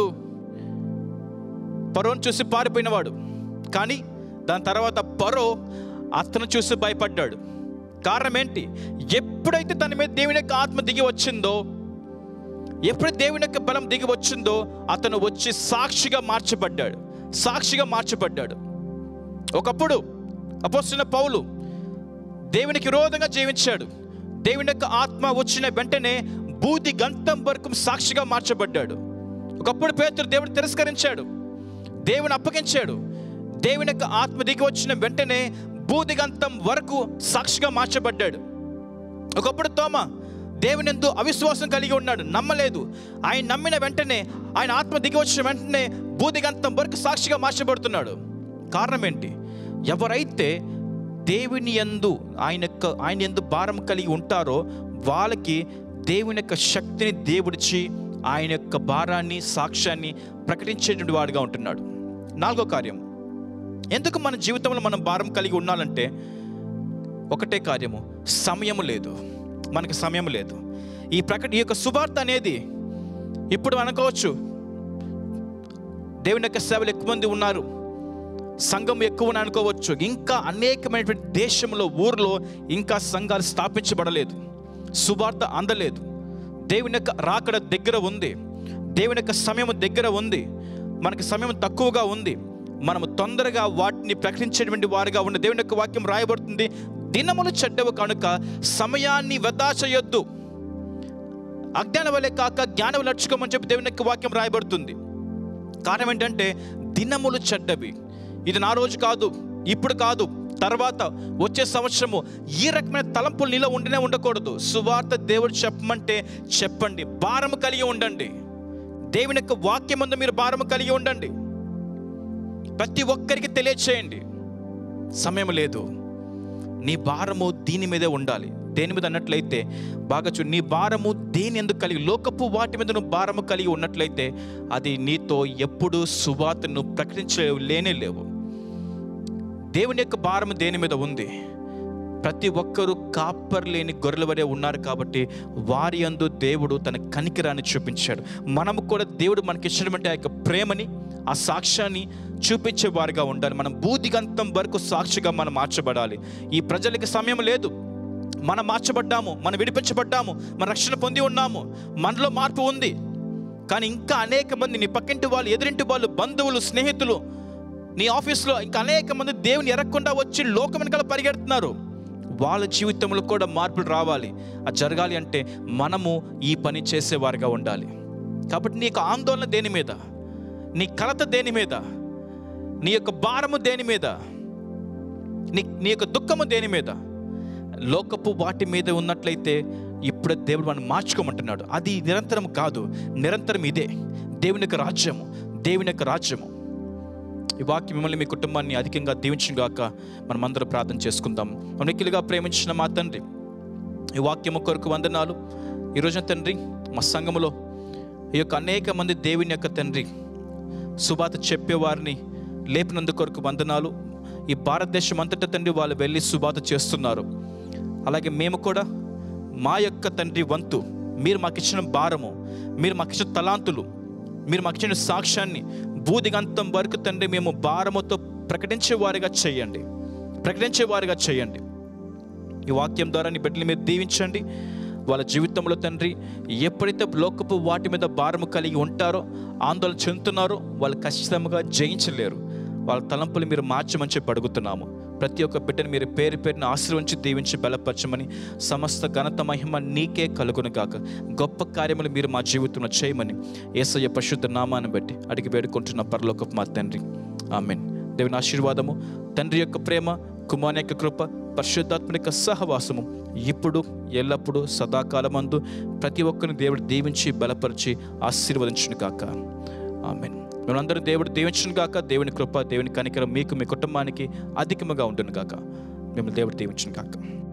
పరోని చూసి పారిపోయినవాడు కానీ దాని తర్వాత పరో అతను చూసి భయపడ్డాడు కారణం ఏంటి ఎప్పుడైతే తన మీద దేవుని యొక్క ఆత్మ దిగి వచ్చిందో ఎప్పుడైతే దేవుని యొక్క బలం దిగి వచ్చిందో అతను వచ్చి సాక్షిగా మార్చబడ్డాడు సాక్షిగా మార్చబడ్డాడు ఒకప్పుడు అపోస్తున్న పౌలు దేవునికి విరోధంగా జీవించాడు దేవుని యొక్క ఆత్మ వచ్చిన వెంటనే బూది గంతం వరకు సాక్షిగా మార్చబడ్డాడు ఒకప్పుడు పేతురు దేవుడు తిరస్కరించాడు దేవుని అప్పగించాడు దేవుని యొక్క ఆత్మ దిగి వచ్చిన వెంటనే బూది గంతం వరకు సాక్షిగా మార్చబడ్డాడు ఒకప్పుడు తోమ దేవుని ఎందు అవిశ్వాసం కలిగి ఉన్నాడు నమ్మలేదు ఆయన నమ్మిన వెంటనే ఆయన ఆత్మ దిగి వచ్చిన వెంటనే బూదిగంతం వరకు సాక్షిగా మార్చబడుతున్నాడు కారణం ఏంటి ఎవరైతే దేవుని యందు ఆయన యొక్క ఆయన ఎందు భారం కలిగి ఉంటారో వాళ్ళకి దేవుని యొక్క శక్తిని దేవుడిచి ఆయన యొక్క భారాన్ని సాక్ష్యాన్ని ప్రకటించేటువంటి వాడుగా ఉంటున్నాడు నాలుగో కార్యం ఎందుకు మన జీవితంలో మనం భారం కలిగి ఉండాలంటే ఒకటే కార్యము సమయం లేదు మనకి సమయం లేదు ఈ ప్రకట ఈ యొక్క సువార్త అనేది ఇప్పుడు అనుకోవచ్చు దేవుని యొక్క సేవలు ఎక్కువ మంది ఉన్నారు సంఘం ఎక్కువ అని అనుకోవచ్చు ఇంకా అనేకమైనటువంటి దేశంలో ఊర్లో ఇంకా సంఘాలు స్థాపించబడలేదు సువార్త అందలేదు దేవుని యొక్క రాకడ దగ్గర ఉంది దేవుని యొక్క సమయం దగ్గర ఉంది మనకి సమయం తక్కువగా ఉంది మనము తొందరగా వాటిని ప్రకటించేటువంటి వారిగా ఉన్న దేవుని యొక్క వాక్యం రాయబడుతుంది దినములు చెడ్డవు కనుక సమయాన్ని వృధా చేయొద్దు అజ్ఞాన వలె కాక జ్ఞానం నడుచుకోమని చెప్పి దేవుని యొక్క వాక్యం రాయబడుతుంది కారణం ఏంటంటే దినములు చెడ్డవి ఇది నా రోజు కాదు ఇప్పుడు కాదు తర్వాత వచ్చే సంవత్సరము ఈ రకమైన తలంపులు నీలో ఉండనే ఉండకూడదు సువార్త దేవుడు చెప్పమంటే చెప్పండి భారము కలిగి ఉండండి దేవుని యొక్క వాక్యం ముందు మీరు భారము కలిగి ఉండండి ప్రతి ఒక్కరికి తెలియచేయండి సమయం లేదు నీ భారము దీని మీదే ఉండాలి దేని మీద అన్నట్లయితే బాగా చూ నీ భారము దేని ఎందుకు కలిగి లోకపు వాటి మీద నువ్వు భారము కలిగి ఉన్నట్లయితే అది నీతో ఎప్పుడు సువార్తను ప్రకటించలేవు లేనే లేవు దేవుని యొక్క భారము దేని మీద ఉంది ప్రతి ఒక్కరూ కాపర్ లేని గొర్రెల వరే ఉన్నారు కాబట్టి వారి అందు దేవుడు తన కనికిరాన్ని చూపించాడు మనము కూడా దేవుడు మనకి ఇచ్చినటువంటి ఆ యొక్క ప్రేమని ఆ సాక్ష్యాన్ని చూపించే వారిగా ఉండాలి మనం బూదిగంతం వరకు సాక్షిగా మనం మార్చబడాలి ఈ ప్రజలకి సమయం లేదు మనం మార్చబడ్డాము మనం విడిపించబడ్డాము మన రక్షణ పొంది ఉన్నాము మనలో మార్పు ఉంది కానీ ఇంకా అనేక మంది నీ పక్కింటి వాళ్ళు ఎదురింటి వాళ్ళు బంధువులు స్నేహితులు నీ ఆఫీస్లో ఇంకా అనేక మంది దేవుని ఎరగకుండా వచ్చి లోకం వెనకాల పరిగెడుతున్నారు వాళ్ళ జీవితంలో కూడా మార్పులు రావాలి అది జరగాలి అంటే మనము ఈ పని చేసేవారుగా ఉండాలి కాబట్టి నీ యొక్క ఆందోళన దేని మీద నీ కలత దేని మీద నీ యొక్క భారము దేని మీద నీ నీ యొక్క దుఃఖము దేని మీద లోకపు వాటి మీద ఉన్నట్లయితే ఇప్పుడే దేవుడు మనం మార్చుకోమంటున్నాడు అది నిరంతరం కాదు నిరంతరం ఇదే దేవుని యొక్క రాజ్యము దేవుని యొక్క రాజ్యము ఈ వాక్యం మిమ్మల్ని మీ కుటుంబాన్ని అధికంగా దీవించిన గాక మనం అందరూ ప్రార్థన చేసుకుందాం మనం మిక్కిలిగా ప్రేమించిన మా తండ్రి ఈ వాక్యము కొరకు వందనాలు ఈరోజున తండ్రి మా సంఘములో ఈ యొక్క అనేక మంది దేవుని యొక్క తండ్రి సుబాత చెప్పేవారిని లేపినందు కొరకు వందనాలు ఈ భారతదేశం అంతటా తండ్రి వాళ్ళు వెళ్ళి సుబాత చేస్తున్నారు అలాగే మేము కూడా మా యొక్క తండ్రి వంతు మీరు మాకు ఇచ్చిన భారము మీరు మాకు ఇచ్చిన తలాంతులు మీరు మాకు ఇచ్చిన సాక్ష్యాన్ని భూదిగంతం వరకు తండ్రి మేము భారముతో ప్రకటించే వారిగా చేయండి ప్రకటించే వారిగా చేయండి ఈ వాక్యం ద్వారా నీ బిడ్డలు మీరు దీవించండి వాళ్ళ జీవితంలో తండ్రి ఎప్పుడైతే లోకపు వాటి మీద భారము కలిగి ఉంటారో ఆందోళన చెందుతున్నారో వాళ్ళు ఖచ్చితంగా జయించలేరు వాళ్ళ తలంపులు మీరు మార్చమని చెప్పి అడుగుతున్నాము ప్రతి ఒక్క బిడ్డను మీరు పేరు పేరుని ఆశ్రయించి దీవించి బలపరచమని సమస్త ఘనత మహిమ నీకే కలుగును గాక గొప్ప కార్యములు మీరు మా జీవితంలో చేయమని ఏసయ్య పరిశుద్ధ నామాన్ని బట్టి అడిగి వేడుకుంటున్న పరలోకపు మా తండ్రి ఆమెన్ దేవుని ఆశీర్వాదము తండ్రి యొక్క ప్రేమ కుమారుని యొక్క కృప పరిశుద్ధాత్మ యొక్క సహవాసము ఇప్పుడు ఎల్లప్పుడూ సదాకాలమందు ప్రతి ఒక్కరిని దేవుడు దీవించి బలపరిచి ఆశీర్వదించును కాక ఆమెన్ మనందరూ దేవుడు దీవించును కాక దేవుని కృప దేవుని కనికరం మీకు మీ కుటుంబానికి అధికముగా ఉండును కాక మిమ్మల్ని దేవుడు దీవించును కాక